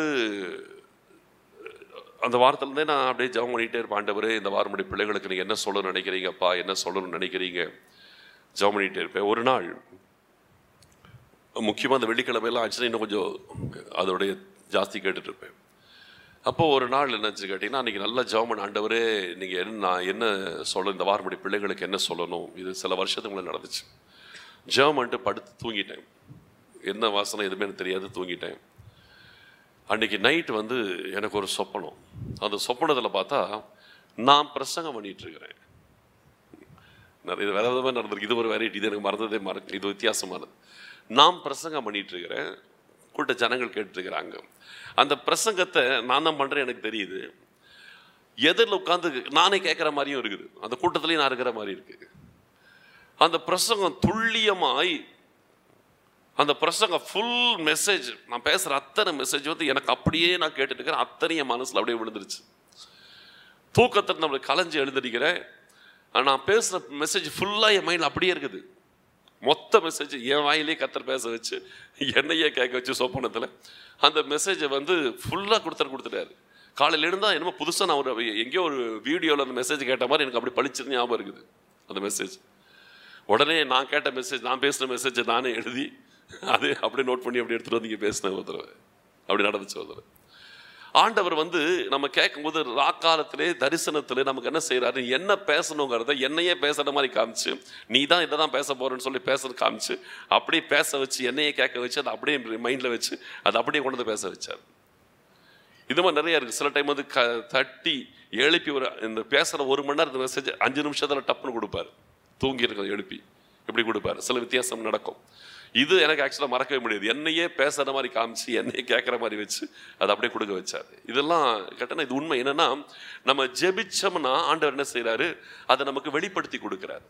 அந்த வாரத்துலேருந்தே நான் அப்படியே ஜெபம் பண்ணிகிட்டே இருப்பேன் ஆண்டவரே இந்த வாரமுடைய பிள்ளைகளுக்கு நீங்கள் என்ன சொல்லணும்னு நினைக்கிறீங்கப்பா என்ன சொல்லணும்னு நினைக்கிறீங்க ஜெபம் பண்ணிகிட்டே இருப்பேன் ஒரு நாள் முக்கியமாக அந்த வெள்ளிக்கிழமையெல்லாம் ஆச்சுன்னா இன்னும் கொஞ்சம் அதோடைய ஜாஸ்தி கேட்டுட்டு இருப்பேன் அப்போ ஒரு நாள் என்னச்சு கேட்டிங்கன்னா அன்றைக்கி நல்லா ஜெபம் ஆண்டவரே நீங்கள் என்ன நான் என்ன சொல்ல இந்த வாரமுடைய பிள்ளைகளுக்கு என்ன சொல்லணும் இது சில வருஷத்துக்கு முன்னாடி நடந்துச்சு ஜெபம் பண்ணிட்டு படுத்து தூங்கிட்டேன் என்ன வாசனை எதுவுமே எனக்கு தெரியாது தூங்கிட்டேன் அன்னைக்கு நைட் வந்து எனக்கு ஒரு சொப்பனம் அந்த சொப்பனத்தில் பார்த்தா நான் பிரசங்கம் பண்ணிட்டு இருக்கிறேன் நிறைய இது வேற விதமாக நடந்திருக்கு இது ஒரு வெரைட்டி இது எனக்கு மறந்ததே மறக்க இது வித்தியாசமானது நான் பிரசங்கம் பண்ணிட்டு இருக்கிறேன் கூட்ட ஜனங்கள் கேட்டுருக்கிறாங்க அந்த பிரசங்கத்தை நான் தான் பண்ணுறேன் எனக்கு தெரியுது எதிரில் உட்காந்து நானே கேட்குற மாதிரியும் இருக்குது அந்த கூட்டத்துலேயும் நான் இருக்கிற மாதிரி இருக்கு அந்த பிரசங்கம் துல்லியமாய் அந்த பிரசங்கம் ஃபுல் மெசேஜ் நான் பேசுகிற அத்தனை மெசேஜ் வந்து எனக்கு அப்படியே நான் கேட்டுட்டு இருக்கிறேன் அத்தனை என் மனசில் அப்படியே விழுந்துருச்சு தூக்கத்தை நம்மளுக்கு கலைஞ்சு எழுந்திருக்கிறேன் ஆனா, நான் பேசுகிற மெசேஜ் ஃபுல்லாக என் மைண்டில் அப்படியே இருக்குது மொத்த மெசேஜ் என் வாயிலே கத்தர் பேச வச்சு என்னையே கேட்க வச்சு சொப்பனத்தில் அந்த மெசேஜை வந்து ஃபுல்லாக கொடுத்துட்டு கொடுத்துட்டாரு காலையில் இருந்தால் என்னமோ புதுசாக நான் ஒரு எங்கேயோ ஒரு வீடியோவில் அந்த மெசேஜ் கேட்ட மாதிரி எனக்கு அப்படி பளிச்சுன்னு ஞாபகம் இருக்குது அந்த மெசேஜ் உடனே நான் கேட்ட மெசேஜ் நான் பேசின மெசேஜை நானே எழுதி அது அப்படியே நோட் பண்ணி அப்படி எடுத்துகிட்டு வந்து இங்கே பேசினேன் ஒரு தடவை அப்படி நடந்துச்சு ஒரு தடவை ஆண்டவர் வந்து நம்ம கேட்கும்போது ராக்காலத்திலே தரிசனத்திலே நமக்கு என்ன செய்யறாரு என்ன பேசணுங்கிறத என்னையே பேசுற மாதிரி காமிச்சு நீ தான் இதை தான் பேச போறேன்னு சொல்லி பேசுறது காமிச்சு அப்படியே பேச வச்சு என்னையே கேட்க வச்சு அதை அப்படியே மைண்டில் வச்சு அதை அப்படியே கொண்டு வந்து பேச வச்சார் இது மாதிரி நிறைய இருக்கு சில டைம் வந்து க தட்டி எழுப்பி ஒரு இந்த பேசுகிற ஒரு மணி நேரத்து மெசேஜ் அஞ்சு நிமிஷத்தில் டப்புன்னு கொடுப்பாரு தூங்கி இருக்கிறத எழுப்பி இப்படி கொடுப்பாரு சில வித்தியாசம் நடக்கும் இது எனக்கு ஆக்சுவலாக மறக்கவே முடியாது என்னையே பேசுற மாதிரி காமிச்சு என்னையே கேட்குற மாதிரி வச்சு அதை அப்படியே கொடுக்க வச்சாரு இதெல்லாம் கேட்டனா இது உண்மை என்னன்னா நம்ம ஜெபிச்சோம்னா ஆண்டவர் என்ன செய்றாரு அதை நமக்கு வெளிப்படுத்தி கொடுக்குறாரு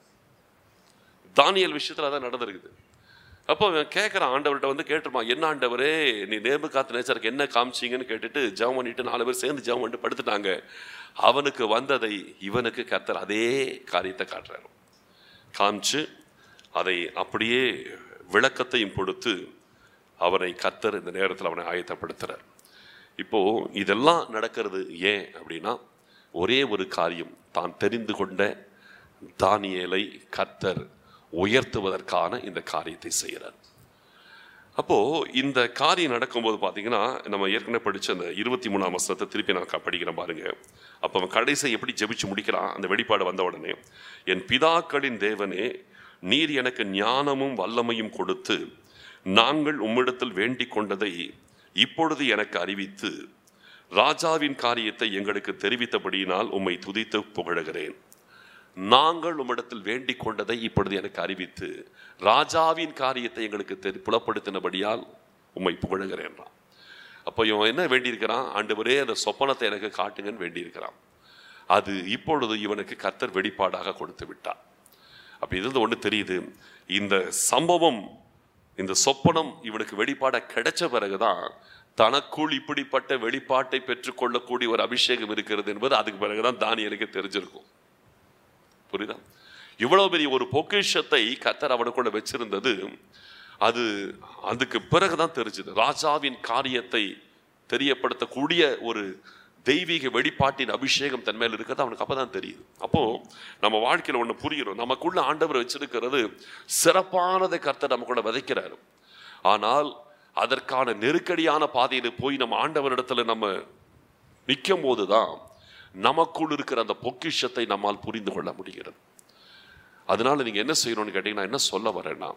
தானியல் விஷயத்துல அதான் நடந்திருக்குது அப்போ அவன் கேட்குறான் ஆண்டவர்கிட்ட வந்து கேட்டிருப்பான் என்ன ஆண்டவரே நீ நேபு காத்து நேச்சருக்கு என்ன காமிச்சீங்கன்னு கேட்டுட்டு ஜெபம் பண்ணிட்டு நாலு பேர் சேர்ந்து ஜெபம் பண்ணிட்டு படுத்துட்டாங்க அவனுக்கு வந்ததை இவனுக்கு கர்த்தர் அதே காரியத்தை காட்டுறாரு காமிச்சு அதை அப்படியே விளக்கத்தையும் கொடுத்து அவனை கர்த்தர் இந்த நேரத்தில் அவனை ஆயத்தப்படுத்துறார் இப்போ இதெல்லாம் நடக்கிறது ஏன் அப்படின்னா ஒரே ஒரு காரியம் தான் தெரிந்து கொண்ட தானியேலை கர்த்தர் உயர்த்துவதற்கான இந்த காரியத்தை செய்கிறார் அப்போ இந்த காரியம் நடக்கும்போது பார்த்தீங்கன்னா நம்ம ஏற்கனவே படிச்ச அந்த இருபத்தி மூணாம் வசனத்தை திருப்பி நான் க- படிக்கிறேன் பாருங்க அப்போ அவன் கடைசி எப்படி ஜெபிச்சு முடிக்கிறான் அந்த வெளிப்பாடு வந்த உடனே என் பிதாக்களின் தேவனே நீர் எனக்கு ஞானமும் வல்லமையும் கொடுத்து நாங்கள் உம்மிடத்தில் வேண்டிக் கொண்டதை இப்பொழுது எனக்கு அறிவித்து ராஜாவின் காரியத்தை எங்களுக்கு தெரிவித்தபடியினால் உம்மை துதித்து புகழுகிறேன் நாங்கள் உம்மிடத்தில் வேண்டிக் கொண்டதை இப்பொழுது எனக்கு அறிவித்து ராஜாவின் காரியத்தை எங்களுக்கு தெரி புலப்படுத்தினபடியால் உம்மை புகழுகிறேன் அப்போ இவன் என்ன வேண்டியிருக்கிறான் ஆண்டவரே அந்த சொப்பனத்தை எனக்கு காட்டுங்கன்னு வேண்டியிருக்கிறான் அது இப்பொழுது இவனுக்கு கர்த்தர் வெளிப்பாடாக கொடுத்து விட்டார் அப்ப இதுல ஒன்று தெரியுது இந்த சம்பவம் இந்த சொப்பனம் இவனுக்கு வெளிப்பாட கிடைச்ச பிறகுதான் தனக்குள் இப்படிப்பட்ட வெளிப்பாட்டை பெற்றுக்கொள்ளக்கூடிய ஒரு அபிஷேகம் இருக்கிறது என்பது அதுக்கு பிறகுதான் தானியலுக்கு தெரிஞ்சிருக்கும் புரியுதா இவ்வளவு பெரிய ஒரு பொக்கிஷத்தை கத்தர் அவனுக்குள்ள வச்சிருந்தது அது அதுக்கு பிறகுதான் தெரிஞ்சது ராஜாவின் காரியத்தை தெரியப்படுத்தக்கூடிய ஒரு தெய்வீக வெளிப்பாட்டின் அபிஷேகம் தன் மேல் இருக்கிறது அவனுக்கு அப்பதான் தெரியுது அப்போ நம்ம வாழ்க்கையில ஒண்ணு புரிகிறோம் நமக்குள்ள ஆண்டவர் வச்சிருக்கிறது சிறப்பானதை கர்த்தர் நமக்குள்ள விதைக்கிறாரு ஆனால் அதற்கான நெருக்கடியான பாதையில போய் நம்ம ஆண்டவரிடத்துல நம்ம நிற்கும் போதுதான் நமக்குள் இருக்கிற அந்த பொக்கிஷத்தை நம்மால் புரிந்து கொள்ள முடிகிறது அதனால நீங்க என்ன செய்யணும்னு கேட்டீங்கன்னா என்ன சொல்ல வரேன்னா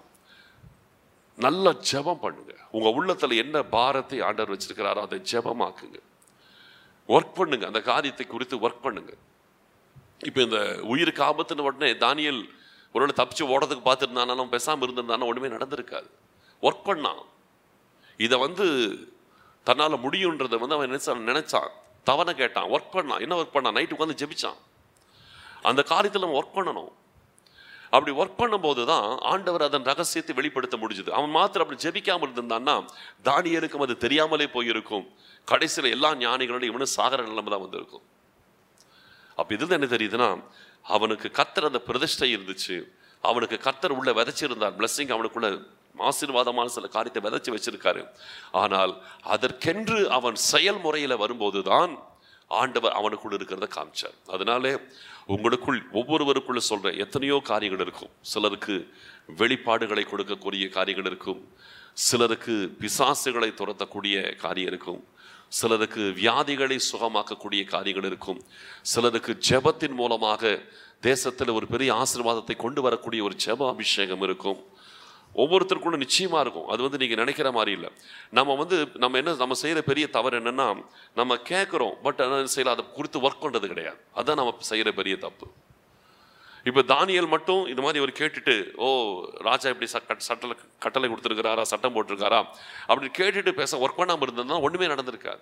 நல்ல ஜெபம் பண்ணுங்க உங்க உள்ளத்துல என்ன பாரத்தை ஆண்டவர் வச்சிருக்கிறாரோ அதை ஜெபமாக்குங்க ஒர்க் பண்ணுங்க அந்த காரியத்தை குறித்து ஒர்க் பண்ணுங்க இப்போ இந்த உயிருக்கு ஆபத்துன்னு உடனே தானியல் ஒருவேளை தப்பிச்சு ஓடுறதுக்கு பார்த்துருந்தானாலும் பேசாமல் இருந்திருந்தானா ஒன்றுமே நடந்திருக்காது ஒர்க் பண்ணான் இதை வந்து தன்னால் முடியுன்றதை வந்து அவன் நினைச்சான் நினைச்சான் தவணை கேட்டான் ஒர்க் பண்ணான் என்ன ஒர்க் பண்ணான் நைட்டு உட்காந்து ஜெபிச்சான் அந்த காரியத்தில் நம்ம ஒர்க் பண்ணணும் அப்படி ஒர்க் பண்ணும்போது தான் ஆண்டவர் அதன் ரகசியத்தை வெளிப்படுத்த முடிஞ்சது அவன் மாத்திரம் அப்படி ஜெபிக்காமல் இருந்திருந்தான்னா தானியலுக்கும் அது தெரியாமலே போயிருக்கும் கடைசியில் எல்லா ஞானிகளோட இவனும் சாகர நிலைமை தான் வந்திருக்கும் அப்ப இதுல என்ன தெரியுதுன்னா அவனுக்கு கத்தர் அந்த பிரதிஷ்டை இருந்துச்சு அவனுக்கு கத்தர் உள்ள விதைச்சிருந்தார் blessing அவனுக்குள்ள ஆசீர்வாதமான சில காரியத்தை விதைச்சு வச்சிருக்காரு ஆனால் அதற்கென்று அவன் செயல்முறையில வரும்போதுதான் ஆண்டவர் அவனுக்குள் இருக்கிறத காமிச்சார் அதனாலே உங்களுக்குள் ஒவ்வொருவருக்குள்ள சொல்ற எத்தனையோ காரியங்கள் இருக்கும் சிலருக்கு வெளிப்பாடுகளை கொடுக்கக்கூடிய காரியங்கள் இருக்கும் சிலருக்கு பிசாசுகளை துரத்தக்கூடிய காரியம் இருக்கும் சிலருக்கு வியாதிகளை சுகமாக்கக்கூடிய காரியங்கள் இருக்கும் சிலருக்கு ஜெபத்தின் மூலமாக தேசத்தில் ஒரு பெரிய ஆசீர்வாதத்தை கொண்டு வரக்கூடிய ஒரு ஜெப அபிஷேகம் இருக்கும் ஒவ்வொருத்தருக்குள்ள நிச்சயமா இருக்கும் அது வந்து நீங்க நினைக்கிற மாதிரி இல்லை நம்ம வந்து நம்ம என்ன நம்ம செய்யற பெரிய தவறு என்னன்னா நம்ம கேட்குறோம் பட் என்ன செய்யல அதை குறித்து ஒர்க் பண்றது கிடையாது அதான் நம்ம செய்யற பெரிய தப்பு இப்போ தானியல் மட்டும் இது மாதிரி அவர் கேட்டுட்டு ஓ ராஜா இப்படி ச- கட்- சட்டல கட்டளை கொடுத்துருக்கிறாரா சட்டம் போட்டிருக்காரா அப்படி கேட்டுட்டு பேச ஒர்க் பண்ணாமல் இருந்ததுன்னா ஒண்ணுமே நடந்திருக்காது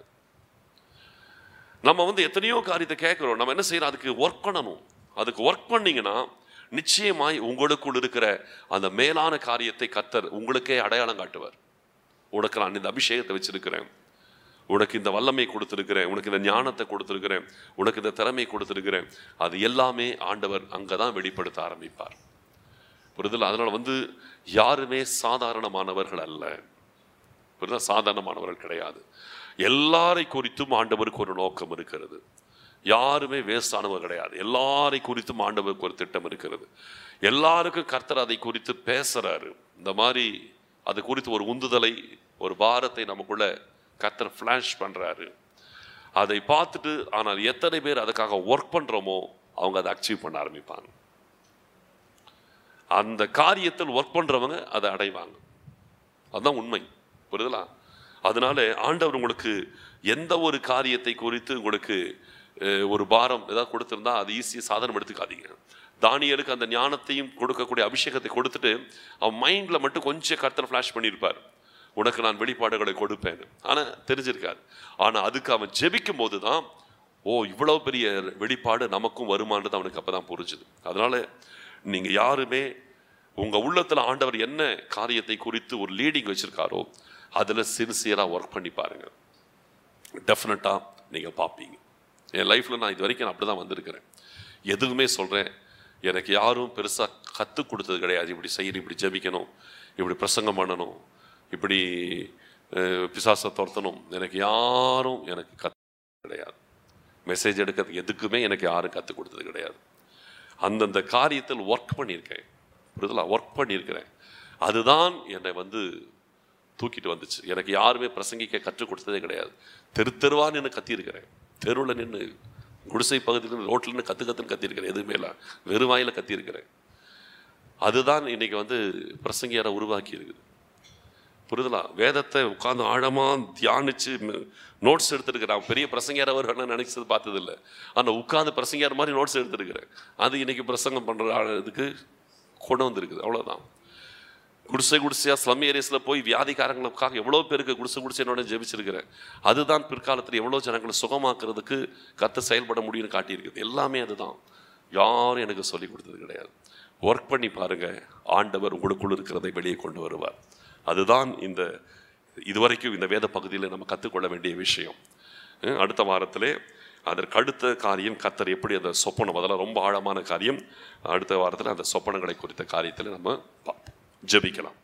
நம்ம வந்து எத்தனையோ காரியத்தை கேட்குறோம் நம்ம என்ன செய்யறோம் அதுக்கு ஒர்க் பண்ணணும் அதுக்கு ஒர்க் பண்ணீங்கன்னா நிச்சயமாய் உங்களுக்குள் இருக்கிற அந்த மேலான காரியத்தை கத்தர் உங்களுக்கே அடையாளம் காட்டுவார் உனக்கு நான் இந்த அபிஷேகத்தை வச்சிருக்கிறேன் உனக்கு இந்த வல்லமை கொடுத்துருக்கிறேன் உனக்கு இந்த ஞானத்தை கொடுத்துருக்கிறேன் உனக்கு இந்த திறமை கொடுத்துருக்கிறேன் அது எல்லாமே ஆண்டவர் அங்கே தான் வெளிப்படுத்த ஆரம்பிப்பார் புரிதல் அதனால வந்து யாருமே சாதாரணமானவர்கள் அல்ல புரியுதா சாதாரணமானவர்கள் கிடையாது எல்லாரை குறித்தும் ஆண்டவருக்கு ஒரு நோக்கம் இருக்கிறது யாருமே வேஸ்டானவர் கிடையாது எல்லாரை குறித்தும் ஆண்டவருக்கு ஒரு திட்டம் இருக்கிறது எல்லாருக்கும் கர்த்தர் அதை குறித்து பேசுறாரு இந்த மாதிரி அது குறித்து ஒரு உந்துதலை ஒரு பாரத்தை நமக்குள்ள கர்த்தர் ஃப்ளாஷ் பண்றாரு அதை பார்த்துட்டு ஆனால் எத்தனை பேர் அதுக்காக ஒர்க் பண்றோமோ அவங்க அதை அச்சீவ் பண்ண ஆரம்பிப்பாங்க அந்த காரியத்தில் ஒர்க் பண்றவங்க அதை அடைவாங்க அதுதான் உண்மை புரியுதலா அதனால ஆண்டவர் உங்களுக்கு எந்த ஒரு காரியத்தை குறித்து உங்களுக்கு அஹ், ஒரு பாரம் ஏதாவது கொடுத்திருந்தா அது ஈஸியாக சாதனம் எடுத்துக்காதீங்க தானியலுக்கு அந்த ஞானத்தையும் கொடுக்கக்கூடிய அபிஷேகத்தை கொடுத்துட்டு அவன் மைண்டில் மட்டும் கொஞ்சம் கர்த்தர் ஃப்ளாஷ் பண்ணியிருப்பார் உனக்கு நான் வெளிப்பாடுகளை கொடுப்பேன் ஆனால் தெரிஞ்சிருக்காரு ஆனால் அதுக்கு அவன் ஜெபிக்கும் போது தான் ஓ இவ்வளோ பெரிய வெளிப்பாடு நமக்கும் வருமானது அவனுக்கு அப்போ தான் புரிஞ்சுது அதனால நீங்கள் யாருமே உங்கள் உள்ளத்தில் ஆண்டவர் என்ன காரியத்தை குறித்து ஒரு லீடிங் வச்சிருக்காரோ அதில் சின்சியராக ஒர்க் பண்ணி பாருங்கள் டெஃபினட்டாக நீங்கள் பார்ப்பீங்க என் லைஃப்பில் நான் இது வரைக்கும் நான் அப்படி தான் வந்திருக்கிறேன் எதுவுமே சொல்கிறேன் எனக்கு யாரும் பெருசாக கற்றுக் கொடுத்தது கிடையாது இப்படி செய்யணும் இப்படி ஜெபிக்கணும் இப்படி பிரசங்கம் பண்ணணும் இப்படி அஹ், பிசாசை துரத்தணும் எனக்கு யாரும் எனக்கு கற்று கிடையாது மெசேஜ் எடுக்கிறதுக்கு எதுக்குமே எனக்கு யாரும் கற்றுக் கொடுத்தது கிடையாது அந்தந்த காரியத்தில் ஒர்க் பண்ணியிருக்கேன் புரிதலா ஒர்க் பண்ணியிருக்கிறேன் அதுதான் என்னை வந்து தூக்கிட்டு வந்துச்சு எனக்கு யாருமே பிரசங்கிக்க கற்றுக் கொடுத்ததே கிடையாது தெரு தெருவா நின்று கத்தியிருக்கிறேன் தெருவில் நின்று குடிசை பகுதியில் நின்று ரோட்டில் நின்று கத்து கத்துன்னு கத்தியிருக்கிறேன் எதுவுமே இல்லை வெறும் வாயில கத்தியிருக்கிறேன் அதுதான் இன்னைக்கு வந்து பிரசங்கியாரை உருவாக்கி இருக்குது புரிதலா வேதத்தை உட்கார்ந்து ஆழமாக தியானிச்சு நோட்ஸ் எடுத்துருக்கிறேன் பெரிய பிரசங்கியார் அவர் நினைச்சது பார்த்தது இல்லை ஆனால் உட்கார்ந்து பிரசங்கியார் மாதிரி நோட்ஸ் எடுத்துருக்கிறேன் அது இன்னைக்கு பிரசங்கம் பண்ணுற இதுக்கு கொண்டு வந்திருக்குது அவ்வளோதான் குடிசை குடிசையா ஸ்லம் ஏரியாஸில் போய் வியாதிக்காரங்களுக்காக எவ்வளோ பேருக்கு குடிசை குடிசையோட ஜெபிச்சிருக்கிறேன் அதுதான் பிற்காலத்தில் எவ்வளோ ஜனங்களை சுகமாக்குறதுக்கு கத்த செயல்பட முடியும்னு காட்டியிருக்குது எல்லாமே அதுதான் யாரும் எனக்கு சொல்லி கொடுத்தது கிடையாது ஒர்க் பண்ணி பாருங்க ஆண்டவர் உங்களுக்குள் இருக்கிறதை வெளியே கொண்டு வருவார் அதுதான் இந்த இதுவரைக்கும் இந்த வேத பகுதியில் நம்ம கற்றுக்கொள்ள வேண்டிய விஷயம் அஹ் அடுத்த வாரத்திலே அதற்கு அடுத்த காரியம் கத்தர் எப்படி அந்த சொப்பனம் அதெல்லாம் ரொம்ப ஆழமான காரியம் அடுத்த வாரத்தில் அந்த சொப்பனங்களை குறித்த காரியத்தில் நம்ம பார்ப்போம் ஜெபிக்கலாம்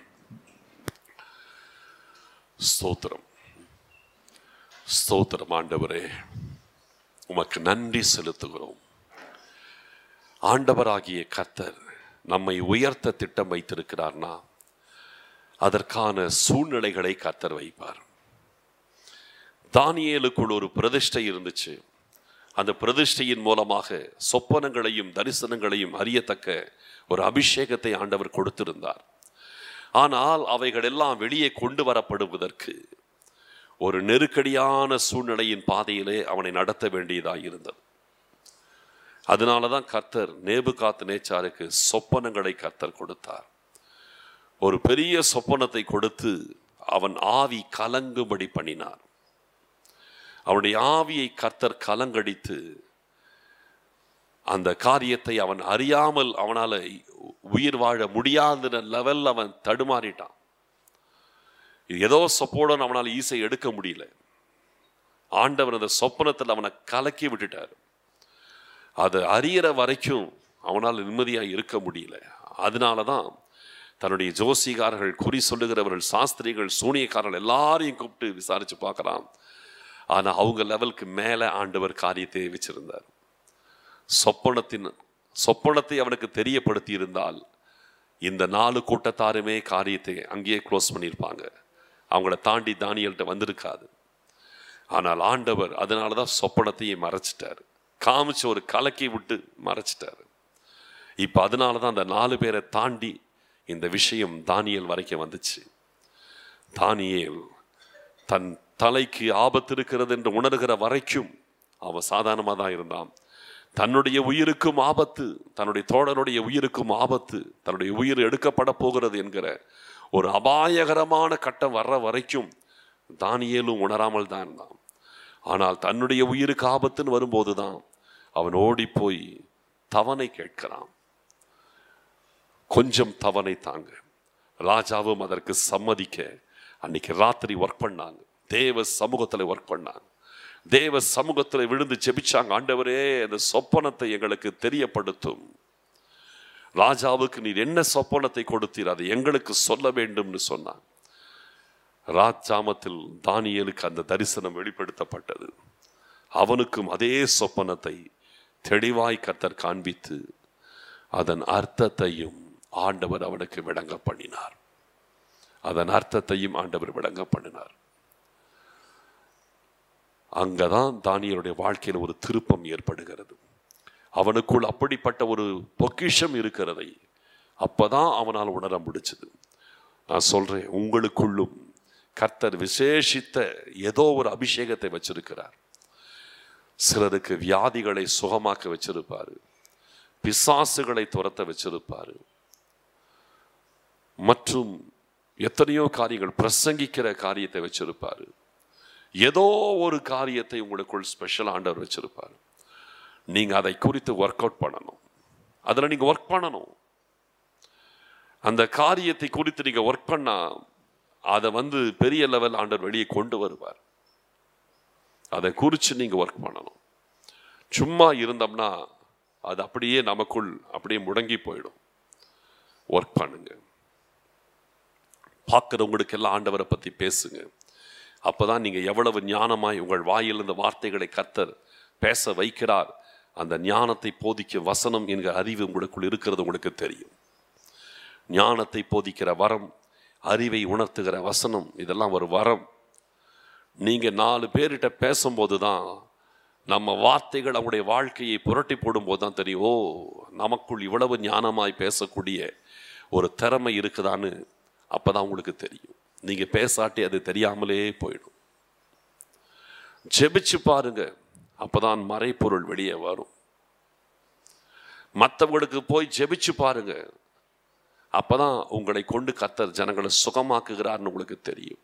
ஸ்தோத்திரம் ஸ்தோத்திரம் ஆண்டவரே உமக்கு நன்றி செலுத்துகிறோம் ஆண்டவராகிய கர்த்தர் நம்மை உயர்த்த திட்டம் வைத்திருக்கிறார்னா அதற்கான சூழ்நிலைகளை கர்த்தர் வைப்பார் தானியேலுக்குள் ஒரு பிரதிஷ்டை இருந்துச்சு அந்த பிரதிஷ்டையின் மூலமாக சொப்பனங்களையும் தரிசனங்களையும் அறியத்தக்க ஒரு அபிஷேகத்தை ஆண்டவர் கொடுத்திருந்தார் ஆனால் அவைகள் எல்லாம் வெளியே கொண்டு வரப்படுவதற்கு ஒரு நெருக்கடியான சூழ்நிலையின் பாதையிலே அவனை நடத்த வேண்டியதாக இருந்தது அதனால தான் கர்த்தர் நேபுகாத் நேச்சாருக்கு சொப்பனங்களை கர்த்தர் கொடுத்தார் ஒரு பெரிய சொப்பனத்தை கொடுத்து அவன் ஆவி கலங்கும்படி பண்ணினார் அவனுடைய ஆவியை கர்த்தர் கலங்கடித்து அந்த காரியத்தை அவன் அறியாமல் அவனால உயிர் வாழ முடியாத லெவல் அவன் தடுமாறிட்டான் இது ஏதோ சொப்போடன் அவனால் ஈசை எடுக்க முடியல ஆண்டவர் அந்த சொப்பனத்தில் அவனை கலக்கி விட்டுட்டார் அதை அறியிற வரைக்கும் அவனால் நிம்மதியாக இருக்க முடியல அதனால தான் தன்னுடைய ஜோசிகாரர்கள் குறி சொல்லுகிறவர்கள் சாஸ்திரிகள் சூனியக்காரர்கள் எல்லாரையும் கூப்பிட்டு விசாரிச்சு பார்க்கறான் ஆனால் அவங்க லெவலுக்கு மேலே ஆண்டவர் காரியத்தை வச்சிருந்தார் சொப்பனத்தின் சொப்பனத்தை அவனுக்கு தெரியப்படுத்தி இருந்தால் இந்த நாலு கூட்டத்தாருமே காரியத்தை அங்கேயே க்ளோஸ் பண்ணியிருப்பாங்க அவங்கள தாண்டி தானியல்கிட்ட வந்திருக்காது ஆனால் ஆண்டவர் அதனால தான் சொப்பனத்தையும் மறைச்சிட்டார் காமிச்சு ஒரு கலக்கி விட்டு மறைச்சிட்டார் இப்போ அதனால தான் அந்த நாலு பேரை தாண்டி இந்த விஷயம் தானியல் வரைக்கும் வந்துச்சு தானியேல் தன் தலைக்கு ஆபத்து இருக்கிறது என்று உணர்கிற வரைக்கும் அவன் சாதாரணமாக தான் இருந்தான் தன்னுடைய உயிருக்கும் ஆபத்து தன்னுடைய தோழனுடைய உயிருக்கும் ஆபத்து தன்னுடைய உயிர் எடுக்கப்பட போகிறது என்கிற ஒரு அபாயகரமான கட்டம் வர்ற வரைக்கும் தானியேலும் உணராமல் தான் இருந்தான் ஆனால் தன்னுடைய உயிருக்கு ஆபத்துன்னு வரும்போது தான் அவன் ஓடி போய் தவனை கேட்கிறான் கொஞ்சம் தவனை தாங்க ராஜாவும் அதற்கு சம்மதிக்க அன்னைக்கு ராத்திரி ஒர்க் பண்ணாங்க தேவ சமூகத்தில் ஒர்க் பண்ணாங்க தேவ சமூகத்தில் விழுந்து ஜெபிச்சாங்க ஆண்டவரே அந்த சொப்பனத்தை எங்களுக்கு தெரியப்படுத்தும் ராஜாவுக்கு நீர் என்ன சொப்பனத்தை கொடுத்தீர் அதை எங்களுக்கு சொல்ல வேண்டும்னு சொன்னாங்க ராஜாமத்தில் தானியலுக்கு அந்த தரிசனம் வெளிப்படுத்தப்பட்டது அவனுக்கும் அதே சொப்பனத்தை தெளிவாய் கத்தர் காண்பித்து அதன் அர்த்தத்தையும் ஆண்டவர் அவனுக்கு விளங்க பண்ணினார் அதன் அர்த்தத்தையும் ஆண்டவர் விளங்க பண்ணினார் அங்கதான் தானியலுடைய வாழ்க்கையில் ஒரு திருப்பம் ஏற்படுகிறது அவனுக்குள் அப்படிப்பட்ட ஒரு பொக்கிஷம் இருக்கிறதை அப்பதான் அவனால் உணர முடிச்சது நான் சொல்றேன் உங்களுக்குள்ளும் கர்த்தர் விசேஷித்த ஏதோ ஒரு அபிஷேகத்தை வச்சிருக்கிறார் சிலருக்கு வியாதிகளை சுகமாக்க வச்சிருப்பாரு பிசாசுகளை துரத்த வச்சிருப்பாரு மற்றும் எத்தனையோ காரியங்கள் பிரசங்கிக்கிற காரியத்தை வச்சிருப்பாரு ஏதோ ஒரு காரியத்தை உங்களுக்குள் ஸ்பெஷல் ஆண்டவர் வச்சிருப்பாரு நீங்க அதை குறித்து ஒர்க் அவுட் பண்ணணும் அதுல நீங்க ஒர்க் பண்ணணும் அந்த காரியத்தை குறித்து நீங்க ஒர்க் பண்ணா அதை வந்து பெரிய லெவல் ஆண்டவர் வெளியே கொண்டு வருவார் அதை குறித்து நீங்க ஒர்க் பண்ணணும் சும்மா இருந்தோம்னா அது அப்படியே நமக்குள் அப்படியே முடங்கி போயிடும் ஒர்க் பண்ணுங்க பார்க்குறவங்களுக்கு எல்லாம் ஆண்டவரை பற்றி பேசுங்க அப்பதான் நீங்க எவ்வளவு ஞானமாய் உங்கள் வாயிலிருந்து வார்த்தைகளை கர்த்தர் பேச வைக்கிறார் அந்த ஞானத்தை போதிக்கும் வசனம் என்கிற அறிவு உங்களுக்குள் இருக்கிறது உங்களுக்கு தெரியும் ஞானத்தை போதிக்கிற வரம் அறிவை உணர்த்துகிற வசனம் இதெல்லாம் ஒரு வரம் நீங்க நாலு பேர்கிட்ட பேசும்போது தான் நம்ம வார்த்தைகள் அவங்களுடைய வாழ்க்கையை புரட்டி போடும்போது தான் தெரியும் ஓ நமக்குள் இவ்வளவு ஞானமாய் பேசக்கூடிய ஒரு திறமை இருக்குதான்னு அப்பதான் உங்களுக்கு தெரியும் நீங்க பேசாட்டி அது தெரியாமலே போயிடும் ஜெபிச்சு பாருங்க அப்பதான் மறைப்பொருள் வெளியே வரும் மற்றவங்களுக்கு போய் ஜெபிச்சு பாருங்க அப்பதான் உங்களை கொண்டு கத்தர் ஜனங்களை சுகமாக்குகிறார்னு உங்களுக்கு தெரியும்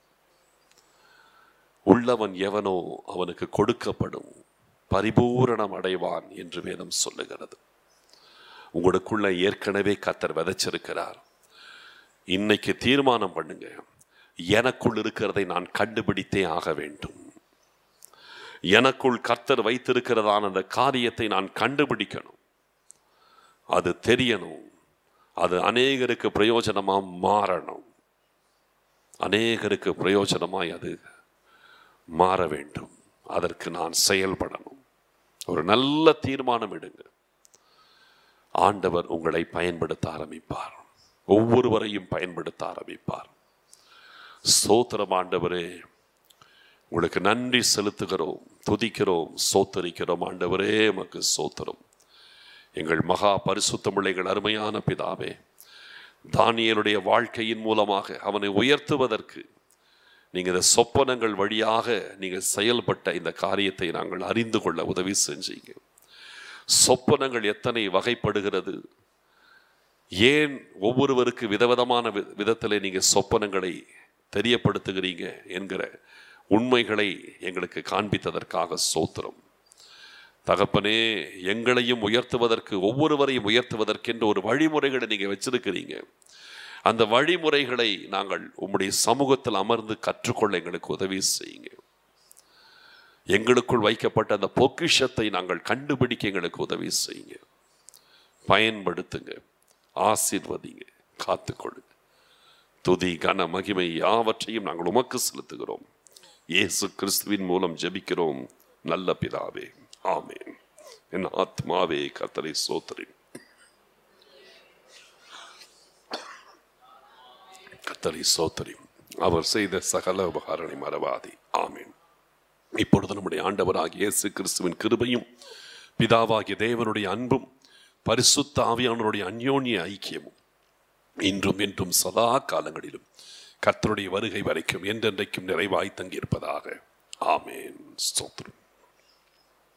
உள்ளவன் எவனோ அவனுக்கு கொடுக்கப்படும் பரிபூரணம் அடைவான் என்று வேதம் சொல்லுகிறது உங்களுக்குள்ள ஏற்கனவே கத்தர் விதைச்சிருக்கிறார் இன்னைக்கு தீர்மானம் பண்ணுங்க எனக்குள் இருக்கிறதை நான் கண்டுபிடித்தே ஆக வேண்டும் எனக்குள் கர்த்தர் வைத்திருக்கிறதான அந்த காரியத்தை நான் கண்டுபிடிக்கணும் அது தெரியணும் அது அநேகருக்கு பிரயோஜனமா மாறணும் அநேகருக்கு பிரயோஜனமாய் அது மாற வேண்டும் அதற்கு நான் செயல்படணும் ஒரு நல்ல தீர்மானம் எடுங்க ஆண்டவர் உங்களை பயன்படுத்த ஆரம்பிப்பார் ஒவ்வொருவரையும் பயன்படுத்த ஆரம்பிப்பார் ஸ்தோத்திரம் ஆண்டவரே உங்களுக்கு நன்றி செலுத்துகிறோம் துதிக்கிறோம் சோத்தரிக்கிறோம் ஆண்டவரே மக்கு சோத்திரம் எங்கள் மகா பரிசுத்தமுள்ள எங்கள் அருமையான பிதாவே தானியலுடைய வாழ்க்கையின் மூலமாக அவனை உயர்த்துவதற்கு நீங்கள் இந்த சொப்பனங்கள் வழியாக நீங்கள் செயல்பட்ட இந்த காரியத்தை நாங்கள் அறிந்து கொள்ள உதவி செஞ்சீங்க சொப்பனங்கள் எத்தனை வகைப்படுகிறது ஏன் ஒவ்வொருவருக்கு விதவிதமான வி- விதத்திலே நீங்க சொப்பனங்களை தெரியப்படுத்துகிறீங்க என்கிற உண்மைகளை எங்களுக்கு காண்பித்ததற்காக சோத்திரம் தகப்பனே எங்களையும் உயர்த்துவதற்கு ஒவ்வொருவரையும் உயர்த்துவதற்கென்று ஒரு வழிமுறைகளை நீங்க வச்சிருக்கிறீங்க அந்த வழிமுறைகளை நாங்கள் உம்முடைய சமூகத்தில் அமர்ந்து கற்றுக்கொள்ள எங்களுக்கு உதவி செய்யுங்க எங்களுக்குள் வைக்கப்பட்ட அந்த பொக்கிஷத்தை நாங்கள் கண்டுபிடிக்க எங்களுக்கு உதவி செய்யுங்க பயன்படுத்துங்க ஆசீர்வதிங்க காத்துக்கொள்ளுங்க துதி கன மகிமை யாவற்றையும் நாங்கள் உமக்கு செலுத்துகிறோம் இயேசு கிறிஸ்துவின் மூலம் ஜெபிக்கிறோம் நல்ல பிதாவே ஆமென் என் ஆத்மாவே கத்தரை சோத்தரி கத்தரை சோத்தரி அவர் செய்த சகல உபகாரனை மறவாதி ஆமென் இப்பொழுது நம்முடைய ஆண்டவராகிய இயேசு கிறிஸ்துவின் கிருபையும் பிதாவாகிய தேவனுடைய அன்பும் பரிசுத்த ஆவியானவருடைய அந்யோன்ய ஐக்கியமும் இன்றும் என்றும் சதா காலங்களிலும் கர்த்தருடைய வருகை வரைக்கும் என்றென்றைக்கும் நிறைவாய் தங்கியிருப்பதாக ஆமென் ஸ்தோத்திரம்